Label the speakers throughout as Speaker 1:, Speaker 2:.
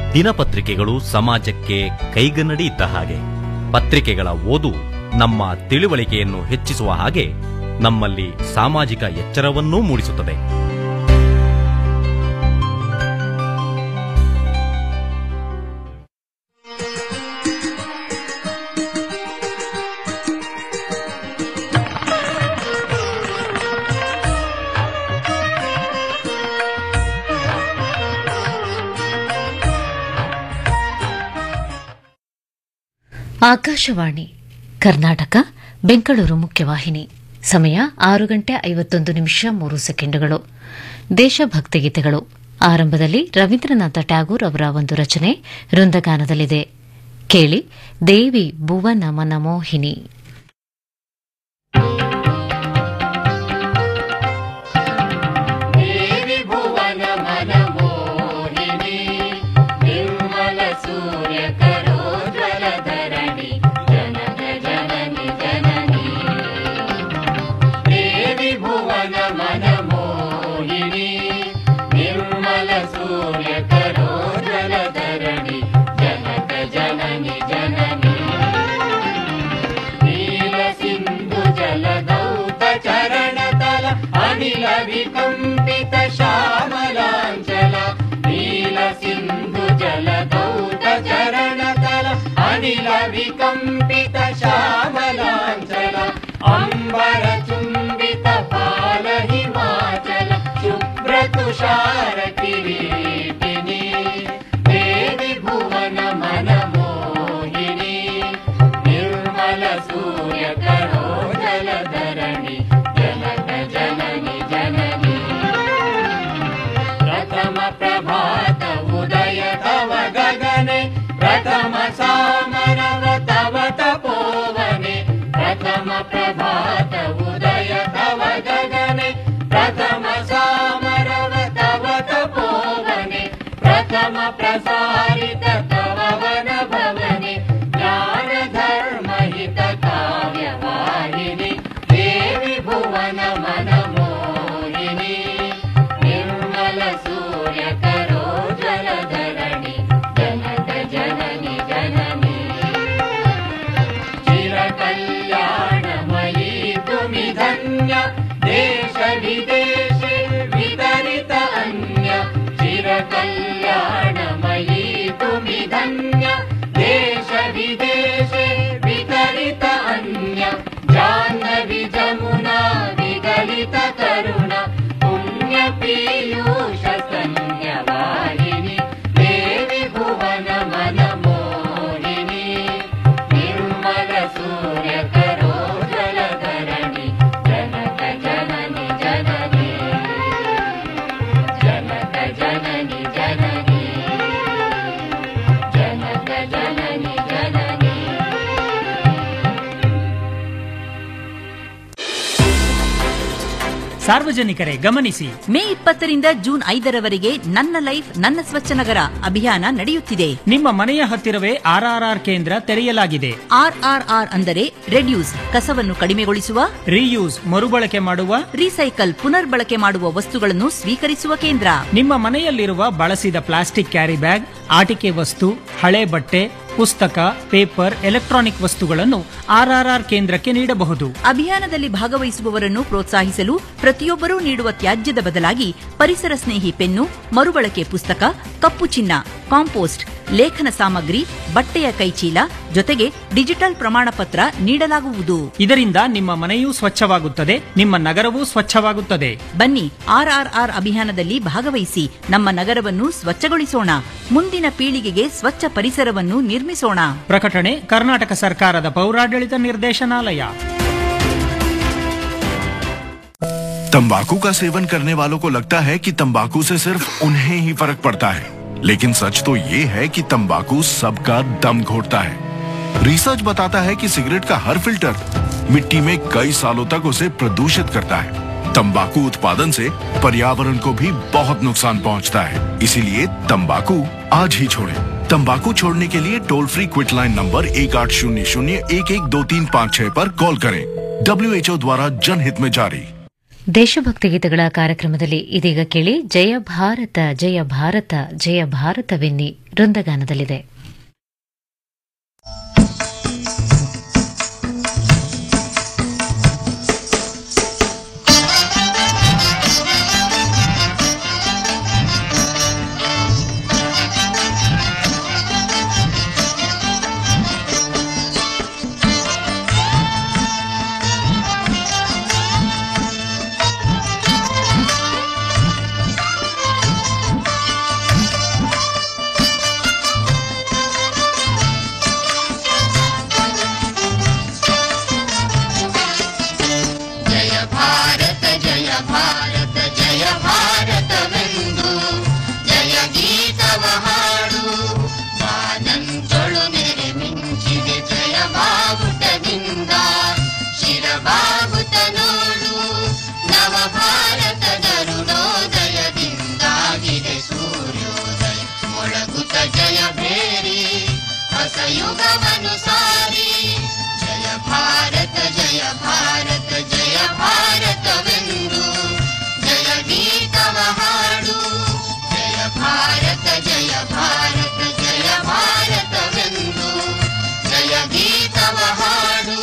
Speaker 1: ದಿನಪತ್ರಿಕೆಗಳು ಸಮಾಜಕ್ಕೆ ಕೈಗನ್ನಡಿ ಇದ್ದ ಹಾಗೆ ಪತ್ರಿಕೆಗಳ ಓದು ನಮ್ಮ ತಿಳುವಳಿಕೆಯನ್ನು ಹೆಚ್ಚಿಸುವ ಹಾಗೆ ನಮ್ಮಲ್ಲಿ ಸಾಮಾಜಿಕ ಎಚ್ಚರವನ್ನೂ ಮೂಡಿಸುತ್ತದೆ
Speaker 2: ಆಕಾಶವಾಣಿ ಕರ್ನಾಟಕ ಬೆಂಗಳೂರು ಮುಖ್ಯವಾಹಿನಿ ಸಮಯ ಆರು ಗಂಟೆ ಐವತ್ತೊಂದು ನಿಮಿಷ ಮೂರು ಸೆಕೆಂಡುಗಳು ದೇಶಭಕ್ತಿ ಗೀತೆಗಳು ಆರಂಭದಲ್ಲಿ ರವೀಂದ್ರನಾಥ ಟ್ಯಾಗೂರ್ ಅವರ ಒಂದು ರಚನೆ ವೃಂದಗಾನದಲ್ಲಿದೆ ಕೇಳಿ ದೇವಿ ಭುವನ ಮನಮೋಹಿನಿ
Speaker 3: ದೇವಿ ಭುವನ ಮನಮೋಹಿನಿ ನಿರ್ಮಲ ಸೂರ್ಯ ಕರೋಜ್ವಲ ಧರಣಿ ಜನಕ ಜನನಿ ಜನನಿ ದೇವಿ ಭುವನ ಮನಮೋಹಿನಿ ನಿರ್ಮಲ ಸೂರ್ಯ ಕರೋಜ್ವಲ ಧರಣಿ ಜನಕ ಜನನಿ ಜನನಿ ನೀಲ ಸಿಂಧು ಜಲದೌತ ಚರಣತಲ ಅನಿಲ ವಿಕಂಪಿತ ಶ್ಯಾಮಲಾಂಚಲ ನೀಲ ಸಿಂಧು ಜಲದೌತ ಚರಣತಲ ಅನಿಲ ವಿಕಂಪಿತ ಶ್ಯಾಮಲಾಂಚಲ ಅಂಬರ ಚುಂಬಿತ ಪಾಲ ಹಿಮಾಚಲ ಶುಭ್ರ ತುಷಾರ ಕಿರೀಟಿನಿ ದೇವಿ ಭುವನ ಮನಮೋಹಿನಿ ನಿರ್ಮಲ ಸೂರ್ಯ ಕರೋಜಲ ಧರಣಿ ಜನಕ ಜನನಿ ಜನನಿ ಪ್ರಥಮ ಪ್ರಭಾತ ಉದಯ ತವ ಗಗನೆ ಪ್ರಥಮ ಸಾಮರವ ತವ ತಪೋವನೆ ಪ್ರಥಮ ಪ್ರಭಾತ ಉದಯ ತವ ಗಗನೆ ಪ್ರಥಮ ಸಾಮರವ ತವ ತಪೋವನೆ ಪ್ರಥಮ ಪ್ರಸಾರಿತ ತವ ವನ ಭವನೆ ಜ್ಞಾನ ಧರ್ಮ ಹಿತ ಕಾವ್ಯವಾಹಿನಿ ದೇವಿ ಭುವನ ಮನಮೋಹಿನಿ ನಿರ್ಮಲ ಸೂರ್ಯ ಕರೋಜ್ವಲ ಧರಣಿ ಜನಕ ಜನನಿ ಜನನಿ ಚಿರ ಕಲ್ಯಾಣಮಯೀ ತುಮಿ ಧನ್ಯ ದೇಶ ವಿದೇಶಿ ವಿತರಿತ ಅನ್ಯ ಚಿರ ಕಲ್ಯಾಣಮಯೀ ತುಮಿ ಧನ್ಯ ದೇಶ ವಿದೇಶಿ ವಿತರಿತ ಅನ್ಯ ಜಾಹ್ನವಿ ಜಮುನಾ ವಿಗಲಿತ ಕರುಣ ಪುಣ್ಯ ಪೀಯೂಷ ಸಂಜ್ಞವಾಹಿನಿ ದೇವಿ ಭುವನ ಮನಮೋಹಿನಿ ನಿರ್ಮಲ ಸೂರ್ಯ ಕರೋಜಲ ಧರಣಿ ಜನಕ ಜನನಿ ಜನನಿ ಜನಕ ಜನನಿ ಜನನಿ ಜನಕ ಜನನಿ ಜನನಿ
Speaker 4: ಸಾರ್ವಜನಿಕರೇ ಗಮನಿಸಿ
Speaker 5: ಮೇ ಇಪ್ಪತ್ತರಿಂದ ಜೂನ್ ಐದರವರೆಗೆ ನನ್ನ ಲೈಫ್ ನನ್ನ ಸ್ವಚ್ಛ ನಗರ ಅಭಿಯಾನ ನಡೆಯುತ್ತಿದೆ
Speaker 4: ನಿಮ್ಮ ಮನೆಯ ಹತ್ತಿರವೇ ಆರ್ಆರ್ಆರ್ ಕೇಂದ್ರ ತೆರೆಯಲಾಗಿದೆ
Speaker 5: ಆರ್ಆರ್ಆರ್ ಅಂದರೆ ರೆಡ್ಯೂಸ್ ಕಸವನ್ನು ಕಡಿಮೆಗೊಳಿಸುವ
Speaker 4: ರೀಯೂಸ್ ಮರುಬಳಕೆ ಮಾಡುವ
Speaker 5: ರೀಸೈಕಲ್ ಪುನರ್ಬಳಕೆ ಮಾಡುವ ವಸ್ತುಗಳನ್ನು ಸ್ವೀಕರಿಸುವ ಕೇಂದ್ರ
Speaker 4: ನಿಮ್ಮ ಮನೆಯಲ್ಲಿರುವ ಬಳಸಿದ ಪ್ಲಾಸ್ಟಿಕ್ ಕ್ಯಾರಿ ಬ್ಯಾಗ್ ಆಟಿಕೆ ವಸ್ತು ಹಳೆ ಬಟ್ಟೆ ಪುಸ್ತಕ ಪೇಪರ್ ಎಲೆಕ್ಟ್ರಾನಿಕ್ ವಸ್ತುಗಳನ್ನು ಆರ್ಆರ್ಆರ್ ಕೇಂದ್ರಕ್ಕೆ ನೀಡಬಹುದು
Speaker 5: ಅಭಿಯಾನದಲ್ಲಿ ಭಾಗವಹಿಸುವವರನ್ನು ಪ್ರೋತ್ಸಾಹಿಸಲು ಪ್ರತಿಯೊಬ್ಬರೂ ನೀಡುವ ತ್ಯಾಜ್ಯದ ಬದಲಾಗಿ ಪರಿಸರ ಸ್ನೇಹಿ ಪೆನ್ನು ಮರುಬಳಕೆ ಪುಸ್ತಕ ಕಪ್ಪು ಚಿನ್ನ ಕಾಂಪೋಸ್ಟ್ ಲೇಖನ ಸಾಮಗ್ರಿ ಬಟ್ಟೆಯ ಕೈಚೀಲ ಜೊತೆಗೆ ಡಿಜಿಟಲ್ ಪ್ರಮಾಣ ಪತ್ರ ನೀಡಲಾಗುವುದು
Speaker 4: ಇದರಿಂದ ನಿಮ್ಮ ಮನೆಯೂ ಸ್ವಚ್ಛವಾಗುತ್ತದೆ ನಿಮ್ಮ ನಗರವೂ ಸ್ವಚ್ಛವಾಗುತ್ತದೆ
Speaker 5: ಬನ್ನಿ ಆರ್ಆರ್ಆರ್ ಅಭಿಯಾನದಲ್ಲಿ ಭಾಗವಹಿಸಿ ನಮ್ಮ ನಗರವನ್ನು ಸ್ವಚ್ಛಗೊಳಿಸೋಣ ಮುಂದಿನ ಪೀಳಿಗೆಗೆ ಸ್ವಚ್ಛ ಪರಿಸರವನ್ನು ನಿರ್ಮಿಸೋಣ
Speaker 4: ಪ್ರಕಟಣೆ ಕರ್ನಾಟಕ ಸರ್ಕಾರದ ಪೌರಾಡಳಿತ ನಿರ್ದೇಶನಾಲಯ
Speaker 6: तंबाकू का सेवन करने वालों को लगता है कि तंबाकू से सिर्फ उन्हें ही फर्क पड़ता है लेकिन सच तो ये है कि तंबाकू सबका दम घोटता है रिसर्च बताता है कि सिगरेट का हर फिल्टर मिट्टी में कई सालों तक उसे प्रदूषित करता है तंबाकू उत्पादन से पर्यावरण को भी बहुत नुकसान पहुंचता है इसीलिए तंबाकू आज ही छोड़ें। तंबाकू छोड़ने के लिए toll free quit line number एक आठ शून्य शून्य एक एक दो तीन पाँच छह पर कॉल करें डब्ल्यू द्वारा जनहित में जारी
Speaker 2: ದೇಶಭಕ್ತಿ ಗೀತೆಗಳ ಕಾರ್ಯಕ್ರಮದಲ್ಲಿ ಇದೀಗ ಕೇಳಿ ಜಯ ಭಾರತ ಜಯ ಭಾರತ ಜಯ ಭಾರತವೆನ್ನಿ ವೃಂದಗಾನದಲ್ಲಿದೆ
Speaker 3: ಜಯ ಭಾರತ ಜಯ ಭಾರತ ಜಯ ಭಾರತವೆಂದು ಜಯ ಗೀತವ ಹಾಡು ಬಾನಂಚೊಳು ನೆರೆ ಮಿಂಚಿದೆ ಜಯ ಬಾವುಟದಿಂದ ಶಿರಬಾವುಟ ನೋಡು ನವ ಭಾರತದ ರುಣೋದಯದಿಂದಾಗಿದೆ ಸೂರ್ಯೋದಯ ಮೊಳಗುತ್ತ ಜಯ ಭೇರಿ ಹೊಸ ಯುಗವನು ಸಾರಿ ಜಯ ಭಾರತ ಜಯ ಭಾರತ ಜಯ ಭಾರತವೆಂದು ಜಯ ಗೀತವ ಹಾಡು ಜಯ ಭಾರತ ಜಯ ಭಾರತ ಜಯ ಭಾರತವೆಂದು ಜಯ ಗೀತವ ಹಾಡು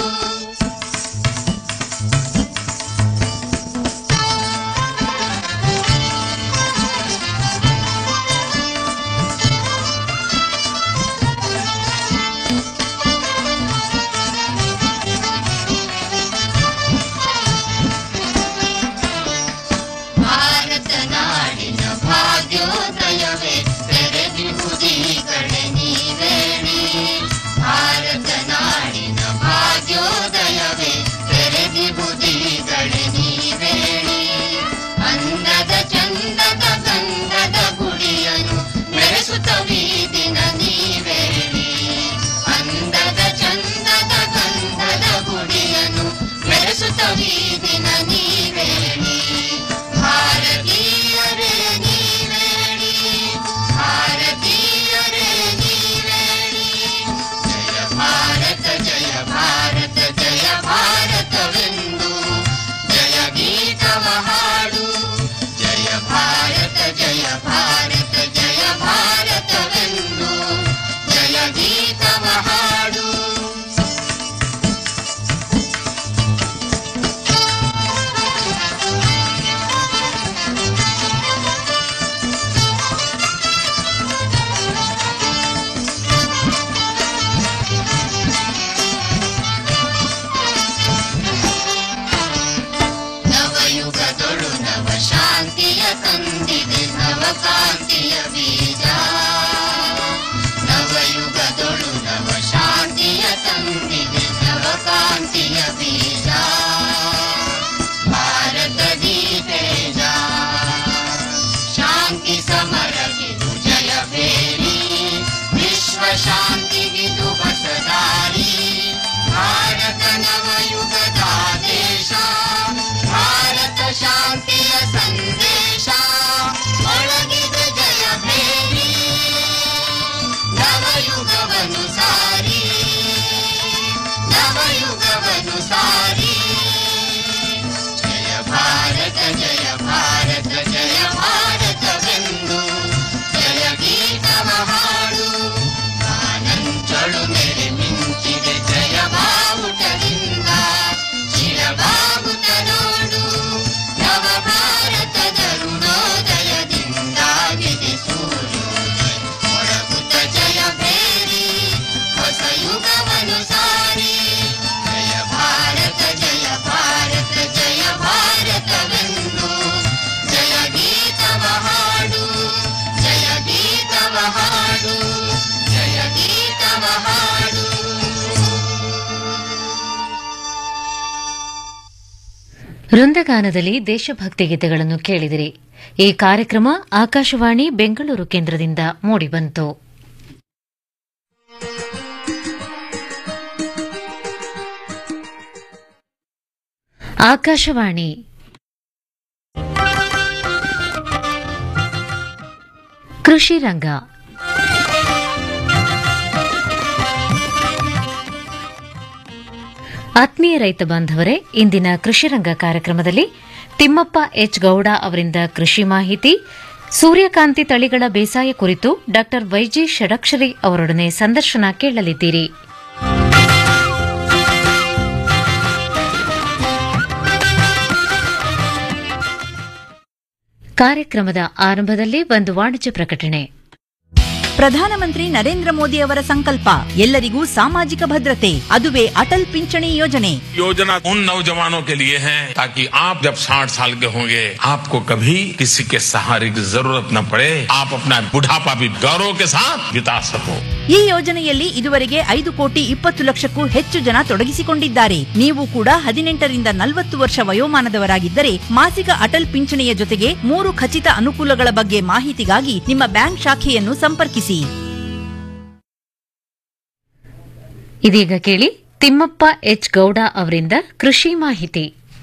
Speaker 3: ಭಾರತ ನಾಡಿನ ಭಾಗ್ಯೋದಯವೇ ತೆರೆದಿಹುದಿ ಕಡೆ ನೀವೇಳಿ ಭಾರತ ನಾಡಿನ ಭಾಗ್ಯೋದಯವೇ ತೆರೆದಿಹುದಿ ಕಡೆ ನೀವೇಳಿ ಅಂದದ ಚಂದದ ಗಂಧದ ಗುಡಿಯನು ಮೆರೆಸುತ್ತ ದಿನ ನೀವೇಳಿ ಅಂದದ ಚಂದದ ಗಂಧದ ಗುಡಿಯನು ಮೆರೆಸುತ್ತ ದಿನ ನೀವೇಳಿ ಭಾರತೀಯರೇ ನೀವೇಳಿ ಭಾರತೀಯರೇ ನೀವೇಳಿ ಜಯ ಭಾರತ ಜಯ ಭಾರತ ಜಯ ಭಾರತವೆಂದು ಜಯ ಗೀತವ ಹಾಡು ಜಯ ಭಾರತ ಜಯ ಭಾರತ ಜಯ ಭಾರತವೆಂದು ಜಯ ಗೀತವ ಹಾಡು ನವಯುಗದೊಳು ನವ ಶಾಂತಿಯ ತಂದಿದೆ ನವಕಾಂತಿಯ ಬೀಜ ನವಯುಗದೊಳು ನವ ಶಾಂತಿಯ ತಂದಿದೆ ನವಕಾಂತಿಯ ಬೀಜ ಭಾರತದಿ ತೇಜ ಶಾಂತಿ ಸಮರಗಿದು ಜಯ ಬೇರಿ ವಿಶ್ವ ಶಾಂತಿಗಿದು ಹೊಸದಾರಿ ಭಾರತ ನವಯುಗದ ದೇಶ ಭಾರತ ಶಾಂತಿಯ ಸಂದೇಶ ಒಳಗಿದ ಜಯ ಭೇರಿ ನವಯುಗವನು ಸಾರಿ ನವಯುಗವನು ಸಾರಿ ಜಯ ಭಾರತ ಜಯ ಭಾರತ ಜಯ ಭಾರತವೆಂದು ಜಯ ಗೀತವ ಹಾಡು ಆನಂಚೊಳು ನೆರೆ ಮಿಂಚಿದೆ ಜಯ ಬಾವುಟದಿಂದ ಶಿರಬಾವುಟ ನೋಡು ನವ ಭಾರತದ ರುಣೋದಯದಿಂದಾಗಿದೆ ಸೂರ್ಯೋದಯ ಮೊಳಗುತ್ತ ಜಯ ಭೇರಿ ಹೊಸ ಯುಗವನು ಸಾರಿ ಜಯ ಭಾರತ ಜಯ ಭಾರತ ಜಯ ಭಾರತವೆಂದು ಜಯ ಗೀತವ ಹಾಡು ಜಯ ಗೀತವ ಹಾಡು ಜಯ ಗೀತವ ಹಾಡು
Speaker 2: ವೃಂದಗಾನದಲ್ಲಿ ದೇಶಭಕ್ತಿ ಗೀತೆಗಳನ್ನು ಕೇಳಿದಿರಿ ಈ ಕಾರ್ಯಕ್ರಮ ಆಕಾಶವಾಣಿ ಬೆಂಗಳೂರು ಕೇಂದ್ರದಿಂದ ಮೂಡಿಬಂತು ಆಕಾಶವಾಣಿ ಕೃಷಿ ರಂಗ ಆತ್ಮೀಯ ರೈತ ಬಾಂಧವರೇ ಇಂದಿನ ಕೃಷಿ ರಂಗ ಕಾರ್ಯಕ್ರಮದಲ್ಲಿ ತಿಮ್ಮಪ್ಪ ಎಚ್ ಗೌಡ ಅವರಿಂದ ಕೃಷಿ ಮಾಹಿತಿ ಸೂರ್ಯಕಾಂತಿ ತಳಿಗಳ ಬೇಸಾಯ ಕುರಿತು ಡಾ ವೈಜಿ ಷಡಕ್ಷರಿ ಅವರೊಡನೆ ಸಂದರ್ಶನ ಕೇಳಲಿದ್ದೀರಿ ಕಾರ್ಯಕ್ರಮದ ಆರಂಭದಲ್ಲಿ ಒಂದು ವಾಣಿಜ್ಯ ಪ್ರಕಟಣೆ
Speaker 5: ಪ್ರಧಾನಮಂತ್ರಿ ನರೇಂದ್ರ ಮೋದಿ ಅವರ ಸಂಕಲ್ಪ ಎಲ್ಲರಿಗೂ ಸಾಮಾಜಿಕ ಭದ್ರತೆ ಅದುವೇ ಅಟಲ್ ಪಿಂಚಣಿ ಯೋಜನೆ
Speaker 7: योजना उन नौजवानों के लिए है ताकि आप जब 60 साल के होंगे आपको कभी किसी के सहारे की जरूरत न पड़े आप अपना बुढ़ापा भी गौरव के साथ बिता सको
Speaker 5: ಈ ಯೋಜನೆಯಲ್ಲಿ ಇದುವರೆಗೆ ಐದು ಕೋಟಿ ಇಪ್ಪತ್ತು ಲಕ್ಷಕ್ಕೂ ಹೆಚ್ಚು ಜನ ತೊಡಗಿಸಿಕೊಂಡಿದ್ದಾರೆ ನೀವು ಕೂಡ ಹದಿನೆಂಟರಿಂದ ನಲವತ್ತು ವರ್ಷ ವಯೋಮಾನದವರಾಗಿದ್ದರೆ ಮಾಸಿಕ ಅಟಲ್ ಪಿಂಚಣಿಯ ಜೊತೆಗೆ ಮೂರು ಖಚಿತ ಅನುಕೂಲಗಳ ಬಗ್ಗೆ ಮಾಹಿತಿಗಾಗಿ ನಿಮ್ಮ ಬ್ಯಾಂಕ್ ಶಾಖೆಯನ್ನು ಸಂಪರ್ಕಿಸಿ
Speaker 2: ಇದೀಗ ಕೇಳಿ ತಿಮ್ಮಪ್ಪ ಎಚ್ ಗೌಡ ಅವರಿಂದ ಕೃಷಿ ಮಾಹಿತಿ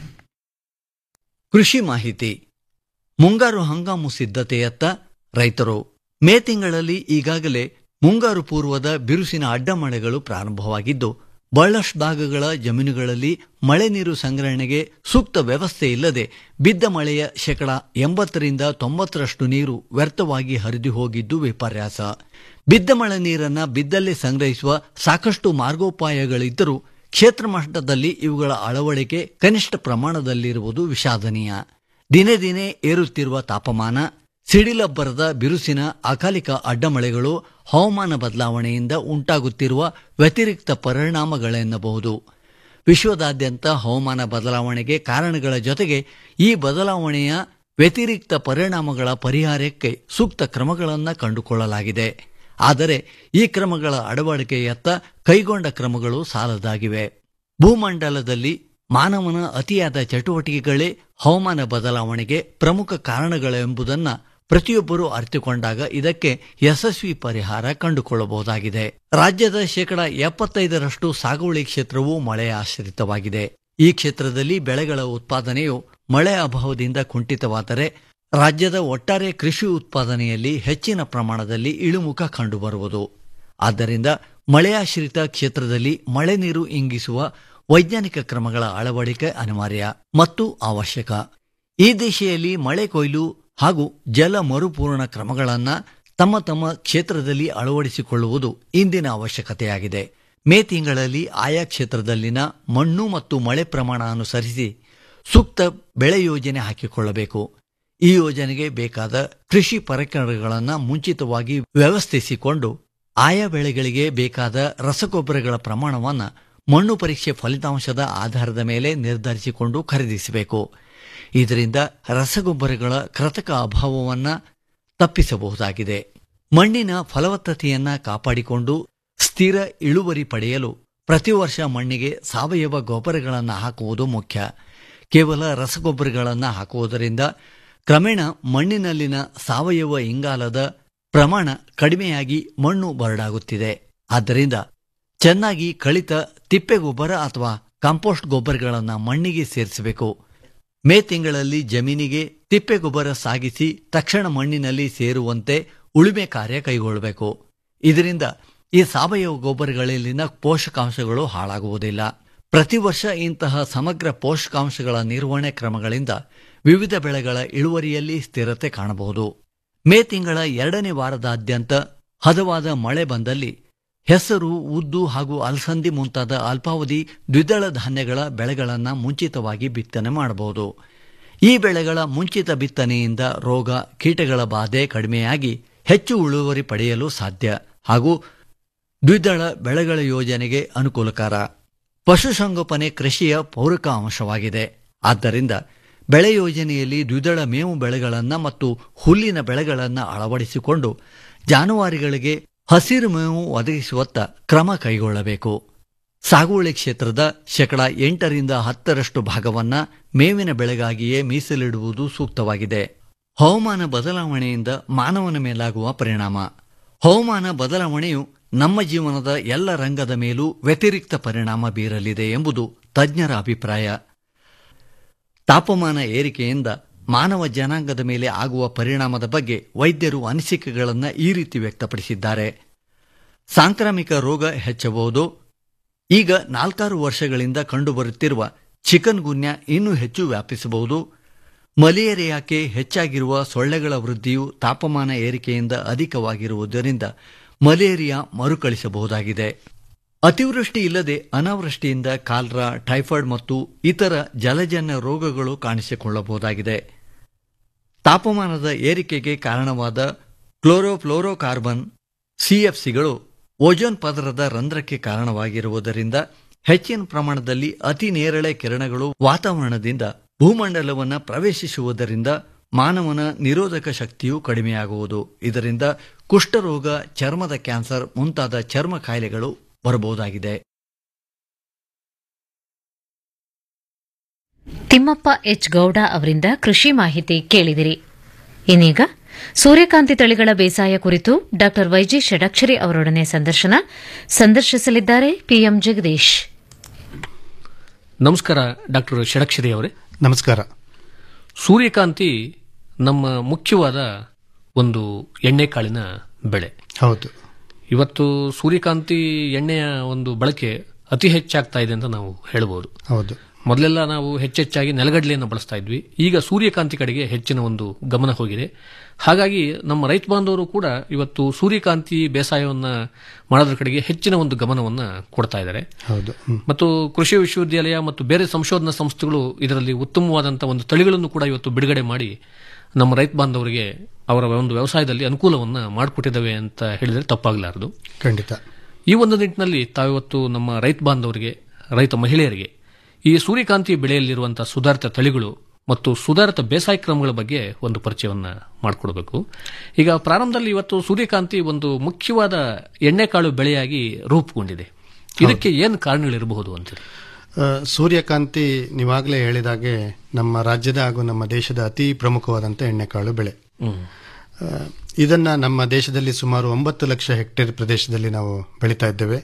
Speaker 8: ಕೃಷಿ ಮಾಹಿತಿ ಮುಂಗಾರು ಹಂಗಾಮು ಸಿದ್ಧತೆಯತ್ತ ರೈತರು ಮೇ ತಿಂಗಳಲ್ಲಿ ಈಗಾಗಲೇ ಮುಂಗಾರು ಪೂರ್ವದ ಬಿರುಸಿನ ಅಡ್ಡಮಳೆಗಳು ಪ್ರಾರಂಭವಾಗಿದ್ದು ಬಹಳಷ್ಟು ಭಾಗಗಳ ಜಮೀನುಗಳಲ್ಲಿ ಮಳೆ ನೀರು ಸಂಗ್ರಹಣೆಗೆ ಸೂಕ್ತ ವ್ಯವಸ್ಥೆ ಇಲ್ಲದೆ ಬಿದ್ದ ಮಳೆಯ ಶೇಕಡ ಎಂಬತ್ತರಿಂದ ತೊಂಬತ್ತರಷ್ಟು ನೀರು ವ್ಯರ್ಥವಾಗಿ ಹರಿದು ಹೋಗಿದ್ದು ವಿಪರ್ಯಾಸ ಬಿದ್ದ ಮಳೆ ನೀರನ್ನ ಬಿದ್ದಲ್ಲೇ ಸಂಗ್ರಹಿಸುವ ಸಾಕಷ್ಟು ಮಾರ್ಗೋಪಾಯಗಳಿದ್ದರೂ ಕ್ಷೇತ್ರ ಮಟ್ಟದಲ್ಲಿ ಇವುಗಳ ಅಳವಡಿಕೆ ಕನಿಷ್ಠ ಪ್ರಮಾಣದಲ್ಲಿರುವುದು ವಿಷಾದನೀಯ ದಿನೇ ದಿನೇ ಏರುತ್ತಿರುವ ತಾಪಮಾನ ಸಿಡಿಲಬ್ಬರದ ಬಿರುಸಿನ ಅಕಾಲಿಕ ಅಡ್ಡಮಳೆಗಳು ಹವಾಮಾನ ಬದಲಾವಣೆಯಿಂದ ಉಂಟಾಗುತ್ತಿರುವ ವ್ಯತಿರಿಕ್ತ ಪರಿಣಾಮಗಳೆನ್ನಬಹುದು ವಿಶ್ವದಾದ್ಯಂತ ಹವಾಮಾನ ಬದಲಾವಣೆಗೆ ಕಾರಣಗಳ ಜೊತೆಗೆ ಈ ಬದಲಾವಣೆಯ ವ್ಯತಿರಿಕ್ತ ಪರಿಣಾಮಗಳ ಪರಿಹಾರಕ್ಕೆ ಸೂಕ್ತ ಕ್ರಮಗಳನ್ನು ಕಂಡುಕೊಳ್ಳಲಾಗಿದೆ ಆದರೆ ಈ ಕ್ರಮಗಳ ಅಳವಡಿಕೆಯತ್ತ ಕೈಗೊಂಡ ಕ್ರಮಗಳು ಸಾಲದಾಗಿವೆ ಭೂಮಂಡಲದಲ್ಲಿ ಮಾನವನ ಅತಿಯಾದ ಚಟುವಟಿಕೆಗಳೇ ಹವಾಮಾನ ಬದಲಾವಣೆಗೆ ಪ್ರಮುಖ ಕಾರಣಗಳೆಂಬುದನ್ನು ಪ್ರತಿಯೊಬ್ಬರೂ ಅರಿತುಕೊಂಡಾಗ ಇದಕ್ಕೆ ಯಶಸ್ವಿ ಪರಿಹಾರ ಕಂಡುಕೊಳ್ಳಬಹುದಾಗಿದೆ ರಾಜ್ಯದ ಶೇಕಡ ಎಪ್ಪತ್ತೈದರಷ್ಟು ಸಾಗುವಳಿ ಕ್ಷೇತ್ರವು ಮಳೆ ಆಶ್ರಿತವಾಗಿದೆ ಈ ಕ್ಷೇತ್ರದಲ್ಲಿ ಬೆಳೆಗಳ ಉತ್ಪಾದನೆಯು ಮಳೆ ಅಭಾವದಿಂದ ಕುಂಠಿತವಾದರೆ ರಾಜ್ಯದ ಒಟ್ಟಾರೆ ಕೃಷಿ ಉತ್ಪಾದನೆಯಲ್ಲಿ ಹೆಚ್ಚಿನ ಪ್ರಮಾಣದಲ್ಲಿ ಇಳುಮುಖ ಕಂಡುಬರುವುದು ಆದ್ದರಿಂದ ಮಳೆಯಾಶ್ರಿತ ಕ್ಷೇತ್ರದಲ್ಲಿ ಮಳೆ ನೀರು ಇಂಗಿಸುವ ವೈಜ್ಞಾನಿಕ ಕ್ರಮಗಳ ಅಳವಡಿಕೆ ಅನಿವಾರ್ಯ ಮತ್ತು ಅವಶ್ಯಕ ಈ ದಿಶೆಯಲ್ಲಿ ಮಳೆ ಕೊಯ್ಲು ಹಾಗೂ ಜಲ ಮರುಪೂರಣ ಕ್ರಮಗಳನ್ನು ತಮ್ಮ ತಮ್ಮ ಕ್ಷೇತ್ರದಲ್ಲಿ ಅಳವಡಿಸಿಕೊಳ್ಳುವುದು ಇಂದಿನ ಅವಶ್ಯಕತೆಯಾಗಿದೆ ಮೇ ತಿಂಗಳಲ್ಲಿ ಆಯಾ ಕ್ಷೇತ್ರದಲ್ಲಿನ ಮಣ್ಣು ಮತ್ತು ಮಳೆ ಪ್ರಮಾಣ ಅನುಸರಿಸಿ ಸೂಕ್ತ ಬೆಳೆ ಯೋಜನೆ ಹಾಕಿಕೊಳ್ಳಬೇಕು ಈ ಯೋಜನೆಗೆ ಬೇಕಾದ ಕೃಷಿ ಪರಿಕರಗಳನ್ನು ಮುಂಚಿತವಾಗಿ ವ್ಯವಸ್ಥಿಸಿಕೊಂಡು ಆಯಾ ಬೆಳೆಗಳಿಗೆ ಬೇಕಾದ ರಸಗೊಬ್ಬರಗಳ ಪ್ರಮಾಣವನ್ನು ಮಣ್ಣು ಪರೀಕ್ಷೆ ಫಲಿತಾಂಶದ ಆಧಾರದ ಮೇಲೆ ನಿರ್ಧರಿಸಿಕೊಂಡು ಖರೀದಿಸಬೇಕು ಇದರಿಂದ ರಸಗೊಬ್ಬರಗಳ ಕೃತಕ ಅಭಾವವನ್ನು ತಪ್ಪಿಸಬಹುದಾಗಿದೆ ಮಣ್ಣಿನ ಫಲವತ್ತತೆಯನ್ನ ಕಾಪಾಡಿಕೊಂಡು ಸ್ಥಿರ ಇಳುವರಿ ಪಡೆಯಲು ಪ್ರತಿ ವರ್ಷ ಮಣ್ಣಿಗೆ ಸಾವಯವ ಗೊಬ್ಬರಗಳನ್ನು ಹಾಕುವುದು ಮುಖ್ಯ ಕೇವಲ ರಸಗೊಬ್ಬರಗಳನ್ನು ಹಾಕುವುದರಿಂದ ಕ್ರಮೇಣ ಮಣ್ಣಿನಲ್ಲಿನ ಸಾವಯವ ಇಂಗಾಲದ ಪ್ರಮಾಣ ಕಡಿಮೆಯಾಗಿ ಮಣ್ಣು ಬರಡಾಗುತ್ತಿದೆ ಆದ್ದರಿಂದ ಚೆನ್ನಾಗಿ ಕಳಿತ ತಿಪ್ಪೆ ಗೊಬ್ಬರ ಅಥವಾ ಕಾಂಪೋಸ್ಟ್ ಗೊಬ್ಬರಗಳನ್ನು ಮಣ್ಣಿಗೆ ಸೇರಿಸಬೇಕು ಮೇ ತಿಂಗಳಲ್ಲಿ ಜಮೀನಿಗೆ ತಿಪ್ಪೆ ಗೊಬ್ಬರ ಸಾಗಿಸಿ ತಕ್ಷಣ ಮಣ್ಣಿನಲ್ಲಿ ಸೇರುವಂತೆ ಉಳುಮೆ ಕಾರ್ಯ ಕೈಗೊಳ್ಳಬೇಕು ಇದರಿಂದ ಈ ಸಾವಯವ ಗೊಬ್ಬರಗಳಲ್ಲಿನ ಪೋಷಕಾಂಶಗಳು ಹಾಳಾಗುವುದಿಲ್ಲ ಪ್ರತಿ ವರ್ಷ ಇಂತಹ ಸಮಗ್ರ ಪೋಷಕಾಂಶಗಳ ನಿರ್ವಹಣೆ ಕ್ರಮಗಳಿಂದ ವಿವಿಧ ಬೆಳೆಗಳ ಇಳುವರಿಯಲ್ಲಿ ಸ್ಥಿರತೆ ಕಾಣಬಹುದು ಮೇ ತಿಂಗಳ ಎರಡನೇ ವಾರದಾದ್ಯಂತ ಹದವಾದ ಮಳೆ ಬಂದಲ್ಲಿ ಹೆಸರು ಉದ್ದು ಹಾಗೂ ಅಲಸಂದಿ ಮುಂತಾದ ಅಲ್ಪಾವಧಿ ದ್ವಿದಳ ಧಾನ್ಯಗಳ ಬೆಳೆಗಳನ್ನು ಮುಂಚಿತವಾಗಿ ಬಿತ್ತನೆ ಮಾಡಬಹುದು ಈ ಬೆಳೆಗಳ ಮುಂಚಿತ ಬಿತ್ತನೆಯಿಂದ ರೋಗ ಕೀಟಗಳ ಬಾಧೆ ಕಡಿಮೆಯಾಗಿ ಹೆಚ್ಚು ಇಳುವರಿ ಪಡೆಯಲು ಸಾಧ್ಯ ಹಾಗೂ ದ್ವಿದಳ ಬೆಳೆಗಳ ಯೋಜನೆಗೆ ಅನುಕೂಲಕರ ಪಶುಸಂಗೋಪನೆ ಕೃಷಿಯ ಪೌರಕ ಅಂಶವಾಗಿದೆ ಆದ್ದರಿಂದ ಬೆಳೆ ಯೋಜನೆಯಲ್ಲಿ ದ್ವಿದಳ ಮೇವು ಬೆಳೆಗಳನ್ನು ಮತ್ತು ಹುಲ್ಲಿನ ಬೆಳೆಗಳನ್ನು ಅಳವಡಿಸಿಕೊಂಡು ಜಾನುವಾರುಗಳಿಗೆ ಹಸಿರು ಮೇವು ಒದಗಿಸುವತ್ತ ಕ್ರಮ ಕೈಗೊಳ್ಳಬೇಕು ಸಾಗುವಳಿ ಕ್ಷೇತ್ರದ ಶೇಕಡ ಎಂಟರಿಂದ ಹತ್ತರಷ್ಟು ಭಾಗವನ್ನ ಮೇವಿನ ಬೆಳೆಗಾಗಿಯೇ ಮೀಸಲಿಡುವುದು ಸೂಕ್ತವಾಗಿದೆ ಹವಾಮಾನ ಬದಲಾವಣೆಯಿಂದ ಮಾನವನ ಮೇಲಾಗುವ ಪರಿಣಾಮ ಹವಾಮಾನ ಬದಲಾವಣೆಯು ನಮ್ಮ ಜೀವನದ ಎಲ್ಲ ರಂಗದ ಮೇಲೂ ವ್ಯತಿರಿಕ್ತ ಪರಿಣಾಮ ಬೀರಲಿದೆ ಎಂಬುದು ತಜ್ಞರ ಅಭಿಪ್ರಾಯ ತಾಪಮಾನ ಏರಿಕೆಯಿಂದ ಮಾನವ ಜನಾಂಗದ ಮೇಲೆ ಆಗುವ ಪರಿಣಾಮದ ಬಗ್ಗೆ ವೈದ್ಯರು ಅನಿಸಿಕೆಗಳನ್ನು ಈ ರೀತಿ ವ್ಯಕ್ತಪಡಿಸಿದ್ದಾರೆ ಸಾಂಕ್ರಾಮಿಕ ರೋಗ ಹೆಚ್ಚಬಹುದು ಈಗ ನಾಲ್ಕಾರು ವರ್ಷಗಳಿಂದ ಕಂಡುಬರುತ್ತಿರುವ ಚಿಕನ್ ಗುನ್ಯ ಇನ್ನೂ ಹೆಚ್ಚು ವ್ಯಾಪಿಸಬಹುದು ಮಲೇರಿಯಾಕ್ಕೆ ಹೆಚ್ಚಾಗಿರುವ ಸೊಳ್ಳೆಗಳ ವೃದ್ಧಿಯು ತಾಪಮಾನ ಏರಿಕೆಯಿಂದ ಅಧಿಕವಾಗಿರುವುದರಿಂದ ಮಲೇರಿಯಾ ಮರುಕಳಿಸಬಹುದಾಗಿದೆ ಅತಿವೃಷ್ಟಿ ಇಲ್ಲದೆ ಅನಾವೃಷ್ಟಿಯಿಂದ ಕಾಲ್ರಾ ಟೈಫಾಯ್ಡ್ ಮತ್ತು ಇತರ ಜಲಜನ್ಯ ರೋಗಗಳು ಕಾಣಿಸಿಕೊಳ್ಳಬಹುದಾಗಿದೆ ತಾಪಮಾನದ ಏರಿಕೆಗೆ ಕಾರಣವಾದ ಕ್ಲೋರೋಫ್ಲೋರೋಕಾರ್ಬನ್ ಸಿಎಫ್ಸಿಗಳು ಓಜೋನ್ ಪದರದ ರಂಧ್ರಕ್ಕೆ ಕಾರಣವಾಗಿರುವುದರಿಂದ ಹೆಚ್ಚಿನ ಪ್ರಮಾಣದಲ್ಲಿ ಅತಿ ನೇರಳೆ ಕಿರಣಗಳು ವಾತಾವರಣದಿಂದ ಭೂಮಂಡಲವನ್ನು ಪ್ರವೇಶಿಸುವುದರಿಂದ ಮಾನವನ ನಿರೋಧಕ ಶಕ್ತಿಯು ಕಡಿಮೆಯಾಗುವುದು ಇದರಿಂದ ಕುಷ್ಠರೋಗ ಚರ್ಮದ ಕ್ಯಾನ್ಸರ್ ಮುಂತಾದ ಚರ್ಮ ಕಾಯಿಲೆಗಳು ಬರಬಹುದಾಗಿದೆ
Speaker 2: ತಿಮ್ಮಪ್ಪ ಎಚ್ ಗೌಡ ಅವರಿಂದ ಕೃಷಿ ಮಾಹಿತಿ ಕೇಳಿದಿರಿ ಇನ್ನೀಗ ಸೂರ್ಯಕಾಂತಿ ತಳಿಗಳ ಬೇಸಾಯ ಕುರಿತು ಡಾ ವೈಜಿ ಷಡಕ್ಷರಿ ಅವರೊಡನೆ ಸಂದರ್ಶನ ಸಂದರ್ಶಿಸಲಿದ್ದಾರೆ ಪಿಎಂ ಜಗದೀಶ್
Speaker 9: ನಮಸ್ಕಾರ ಡಾಕ್ಟರ್ ಷಡಕ್ಷರಿ ಅವರೇ
Speaker 10: ನಮಸ್ಕಾರ
Speaker 9: ಸೂರ್ಯಕಾಂತಿ ನಮ್ಮ ಮುಖ್ಯವಾದ ಒಂದು ಎಣ್ಣೆಕಾಳಿನ ಬೆಳೆ
Speaker 10: ಹೌದು
Speaker 9: ಇವತ್ತು ಸೂರ್ಯಕಾಂತಿ ಎಣ್ಣೆಯ ಒಂದು ಬಳಕೆ ಅತಿ ಹೆಚ್ಚಾಗ್ತಾ ಇದೆ ಅಂತ ನಾವು ಹೇಳ್ಬೋದು
Speaker 10: ಹೌದು
Speaker 9: ಮೊದಲೆಲ್ಲ ನಾವು ಹೆಚ್ಚೆಚ್ಚಾಗಿ ನೆಲಗಡಲೆಯನ್ನು ಬಳಸ್ತಾ ಇದ್ವಿ ಈಗ ಸೂರ್ಯಕಾಂತಿ ಕಡೆಗೆ ಹೆಚ್ಚಿನ ಒಂದು ಗಮನ ಹೋಗಿದೆ ಹಾಗಾಗಿ ನಮ್ಮ ರೈತ ಬಾಂಧವರು ಕೂಡ ಇವತ್ತು ಸೂರ್ಯಕಾಂತಿ ಬೇಸಾಯವನ್ನ ಮಾಡೋದ್ರ ಕಡೆಗೆ ಹೆಚ್ಚಿನ ಒಂದು ಗಮನವನ್ನ ಕೊಡ್ತಾ ಇದ್ದಾರೆ
Speaker 10: ಹೌದು ಹ್ಮ್.
Speaker 9: ಮತ್ತು ಕೃಷಿ ವಿಶ್ವವಿದ್ಯಾಲಯ ಮತ್ತು ಬೇರೆ ಸಂಶೋಧನಾ ಸಂಸ್ಥೆಗಳು ಇದರಲ್ಲಿ ಉತ್ತಮವಾದಂತಹ ಒಂದು ತಳಿಗಳನ್ನು ಕೂಡ ಇವತ್ತು ಬಿಡುಗಡೆ ಮಾಡಿ ನಮ್ಮ ರೈತ ಬಾಂಧವರಿಗೆ ಅವರ ಒಂದು ವ್ಯವಸಾಯದಲ್ಲಿ ಅನುಕೂಲವನ್ನ ಮಾಡಿಕೊಟ್ಟಿದ್ದಾವೆ ಅಂತ ಹೇಳಿದರೆ ತಪ್ಪಾಗಲಾರದು
Speaker 10: ಖಂಡಿತ
Speaker 9: ಈ ಒಂದು ನಿಟ್ಟಿನಲ್ಲಿ ತಾವಿವತ್ತು ನಮ್ಮ ರೈತ ಬಾಂಧವರಿಗೆ ರೈತ ಮಹಿಳೆಯರಿಗೆ ಈ ಸೂರ್ಯಕಾಂತಿ ಬೆಳೆಯಲ್ಲಿರುವಂತಹ ಸುಧಾರಿತ ತಳಿಗಳು ಮತ್ತು ಸುಧಾರಿತ ಬೇಸಾಯ ಕ್ರಮಗಳ ಬಗ್ಗೆ ಒಂದು ಪರಿಚಯವನ್ನ ಮಾಡಿಕೊಡ್ಬೇಕು ಈಗ ಪ್ರಾರಂಭದಲ್ಲಿ ಇವತ್ತು ಸೂರ್ಯಕಾಂತಿ ಒಂದು ಮುಖ್ಯವಾದ ಎಣ್ಣೆಕಾಳು ಬೆಳೆಯಾಗಿ ರೂಪುಗೊಂಡಿದೆ ಇದಕ್ಕೆ ಏನು ಕಾರಣಗಳಿರಬಹುದು ಅಂತೇಳಿ
Speaker 10: ಆ, ಸೂರ್ಯಕಾಂತಿ ನೀವಾಗಲೇ ಹೇಳಿದಾಗೆ ನಮ್ಮ ರಾಜ್ಯದ ಹಾಗೂ ನಮ್ಮ ದೇಶದ ಅತಿ ಪ್ರಮುಖವಾದಂಥ ಎಣ್ಣೆಕಾಳು ಬೆಳೆ ಆ, ಇದನ್ನ ನಮ್ಮ ದೇಶದಲ್ಲಿ ಸುಮಾರು ಒಂಬತ್ತು ಲಕ್ಷ ಹೆಕ್ಟೇರ್ ಪ್ರದೇಶದಲ್ಲಿ ನಾವು ಬೆಳೀತಾ ಇದ್ದೇವೆ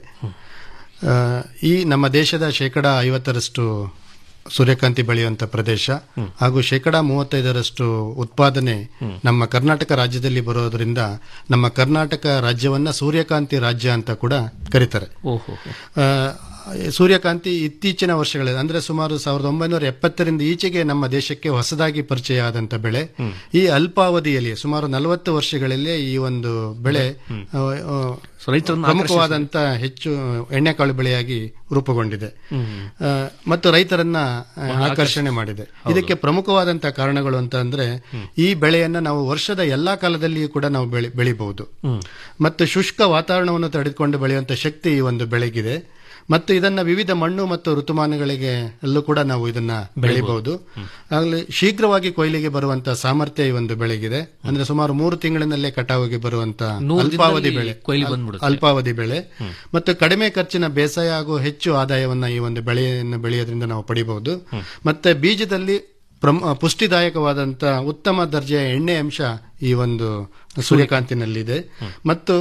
Speaker 10: ಆ, ಈ ನಮ್ಮ ದೇಶದ ಶೇಕಡ ಐವತ್ತರಷ್ಟು ಸೂರ್ಯಕಾಂತಿ ಬೆಳೆಯುವಂತ ಪ್ರದೇಶ ಹಾಗೂ ಶೇಕಡ ಮೂವತ್ತೈದರಷ್ಟು ಉತ್ಪಾದನೆ ನಮ್ಮ ಕರ್ನಾಟಕ ರಾಜ್ಯದಲ್ಲಿ ಬರೋದ್ರಿಂದ ನಮ್ಮ ಕರ್ನಾಟಕ ರಾಜ್ಯವನ್ನ ಸೂರ್ಯಕಾಂತಿ ರಾಜ್ಯ ಅಂತ ಕೂಡ ಕರೀತಾರೆ
Speaker 9: ಓಹೋ
Speaker 10: ಆ, ಸೂರ್ಯಕಾಂತಿ ಇತ್ತೀಚಿನ ವರ್ಷಗಳಲ್ಲಿ ಅಂದ್ರೆ ಸುಮಾರು ಸಾವಿರದ ಒಂಬೈನೂರ ಎಪ್ಪತ್ತರಿಂದ ಈಚೆಗೆ ನಮ್ಮ ದೇಶಕ್ಕೆ ಹೊಸದಾಗಿ ಪರಿಚಯ ಆದಂತ ಬೆಳೆ ಈ ಅಲ್ಪಾವಧಿಯಲ್ಲಿ ಸುಮಾರು ನಲವತ್ತು ವರ್ಷಗಳಲ್ಲೇ ಈ ಒಂದು ಬೆಳೆ ಆ, ಆ,
Speaker 9: ರೈತರನ್ನ
Speaker 10: ಪ್ರಮುಖವಾದಂತ ಹೆಚ್ಚು ಎಣ್ಣೆಕಾಳು ಬೆಳೆಯಾಗಿ ರೂಪುಗೊಂಡಿದೆ ಆ, ಮತ್ತು ರೈತರನ್ನ ಆ, ಆಕರ್ಷಣೆ ಮಾಡಿದೆ ಇದಕ್ಕೆ ಪ್ರಮುಖವಾದಂತಹ ಕಾರಣಗಳು ಅಂತ ಅಂದ್ರೆ ಈ ಬೆಳೆಯನ್ನ ನಾವು ವರ್ಷದ ಎಲ್ಲಾ ಕಾಲದಲ್ಲಿಯೂ ಕೂಡ ನಾವು ಬೆಳೆ ಬೆಳಿಬಹುದು ಮತ್ತು ಶುಷ್ಕ ವಾತಾವರಣವನ್ನು ತಡೆದುಕೊಂಡು ಬೆಳೆಯುವಂತ ಶಕ್ತಿ ಈ ಒಂದು ಬೆಳೆಗಿದೆ ಮತ್ತು ಇದನ್ನ ವಿವಿಧ ಮಣ್ಣು ಮತ್ತು ಋತುಮಾನಗಳಿಗೆ ಅಲ್ಲೂ ಕೂಡ ನಾವು ಇದನ್ನ ಬೆಳಿಬಹುದು ಆಗಲಿ ಶೀಘ್ರವಾಗಿ ಕೊಯ್ಲಿಗೆ ಬರುವಂತ ಸಾಮರ್ಥ್ಯ ಈ ಒಂದು ಬೆಳೆಗಿದೆ ಅಂದ್ರೆ ಸುಮಾರು ಮೂರು ತಿಂಗಳಿನಲ್ಲೇ ಕಟಾವಿಗೆ ಬರುವಂತ
Speaker 9: ನೂರು
Speaker 10: ಅಲ್ಪಾವಧಿ
Speaker 9: ದಿನದಲ್ಲಿ
Speaker 10: ಬೆಳೆ
Speaker 9: ಕೊಯ್ಲು
Speaker 10: ಅಲ್-
Speaker 9: ಬಂದ್ಬಿಡುತ್ತೆ.
Speaker 10: ಅಲ್ಪಾವಧಿ ಬೆಳೆ ಮತ್ತು ಕಡಿಮೆ ಖರ್ಚಿನ ಬೇಸಾಯ ಹಾಗೂ ಹೆಚ್ಚು ಆದಾಯವನ್ನ ಈ ಒಂದು ಬೆಳೆಯನ್ನು ಬೆಳೆಯೋದ್ರಿಂದ ನಾವು ಪಡಿಬಹುದು ಮತ್ತೆ ಬೀಜದಲ್ಲಿ ಪ್ರಮ್- ಪುಷ್ಟಿದಾಯಕವಾದಂತ ಉತ್ತಮ ದರ್ಜೆಯ ಎಣ್ಣೆ ಅಂಶ ಈ ಒಂದು ಸೂರ್ಯಕಾಂತಿನಲ್ಲಿದೆ ಮತ್ತು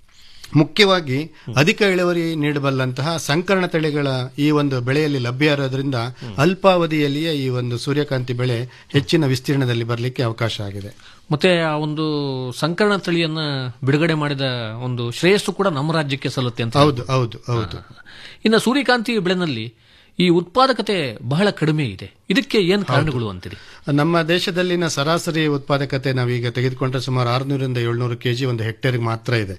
Speaker 10: ಮುಖ್ಯವಾಗಿ ಅಧಿಕ ಇಳುವರಿ ನೀಡಬಲ್ಲಂತಹ ಸಂಕರಣ ತಳಿಗಳ ಈ ಒಂದು ಬೆಳೆಯಲ್ಲಿ ಲಭ್ಯ ಇರೋದ್ರಿಂದ ಅಲ್ಪಾವಧಿಯಲ್ಲಿಯೇ ಈ ಒಂದು ಸೂರ್ಯಕಾಂತಿ ಬೆಳೆ ಹೆಚ್ಚಿನ ವಿಸ್ತೀರ್ಣದಲ್ಲಿ ಬರಲಿಕ್ಕೆ ಅವಕಾಶ ಆಗಿದೆ
Speaker 9: ಮತ್ತೆ ಆ ಒಂದು ಸಂಕರಣ ತಳಿಯನ್ನ ಬಿಡುಗಡೆ ಮಾಡಿದ ಒಂದು ಶ್ರೇಯಸ್ಸು ಕೂಡ ನಮ್ಮ ರಾಜ್ಯಕ್ಕೆ ಸಲ್ಲುತ್ತೆ ಅಂತ
Speaker 10: ಹೌದು ಹೌದು ಹೌದು
Speaker 9: ಇನ್ನು ಸೂರ್ಯಕಾಂತಿ ಬೆಳೆನಲ್ಲಿ ಈ ಉತ್ಪಾದಕತೆ ಬಹಳ ಕಡಿಮೆ ಇದೆ ಇದಕ್ಕೆ ಏನು ಕಾರಣಗಳು ಅಂತೀರಿ
Speaker 10: ನಮ್ಮ ದೇಶದಲ್ಲಿನ ಸರಾಸರಿ ಉತ್ಪಾದಕತೆ ನಾವೀಗ ತೆಗೆದುಕೊಂಡ್ರೆ ಸುಮಾರು ಆರುನೂರಿಂದ ಏಳ್ನೂರು ಕೆಜಿ ಒಂದು ಹೆಕ್ಟೇರ್ಗೆ ಮಾತ್ರ ಇದೆ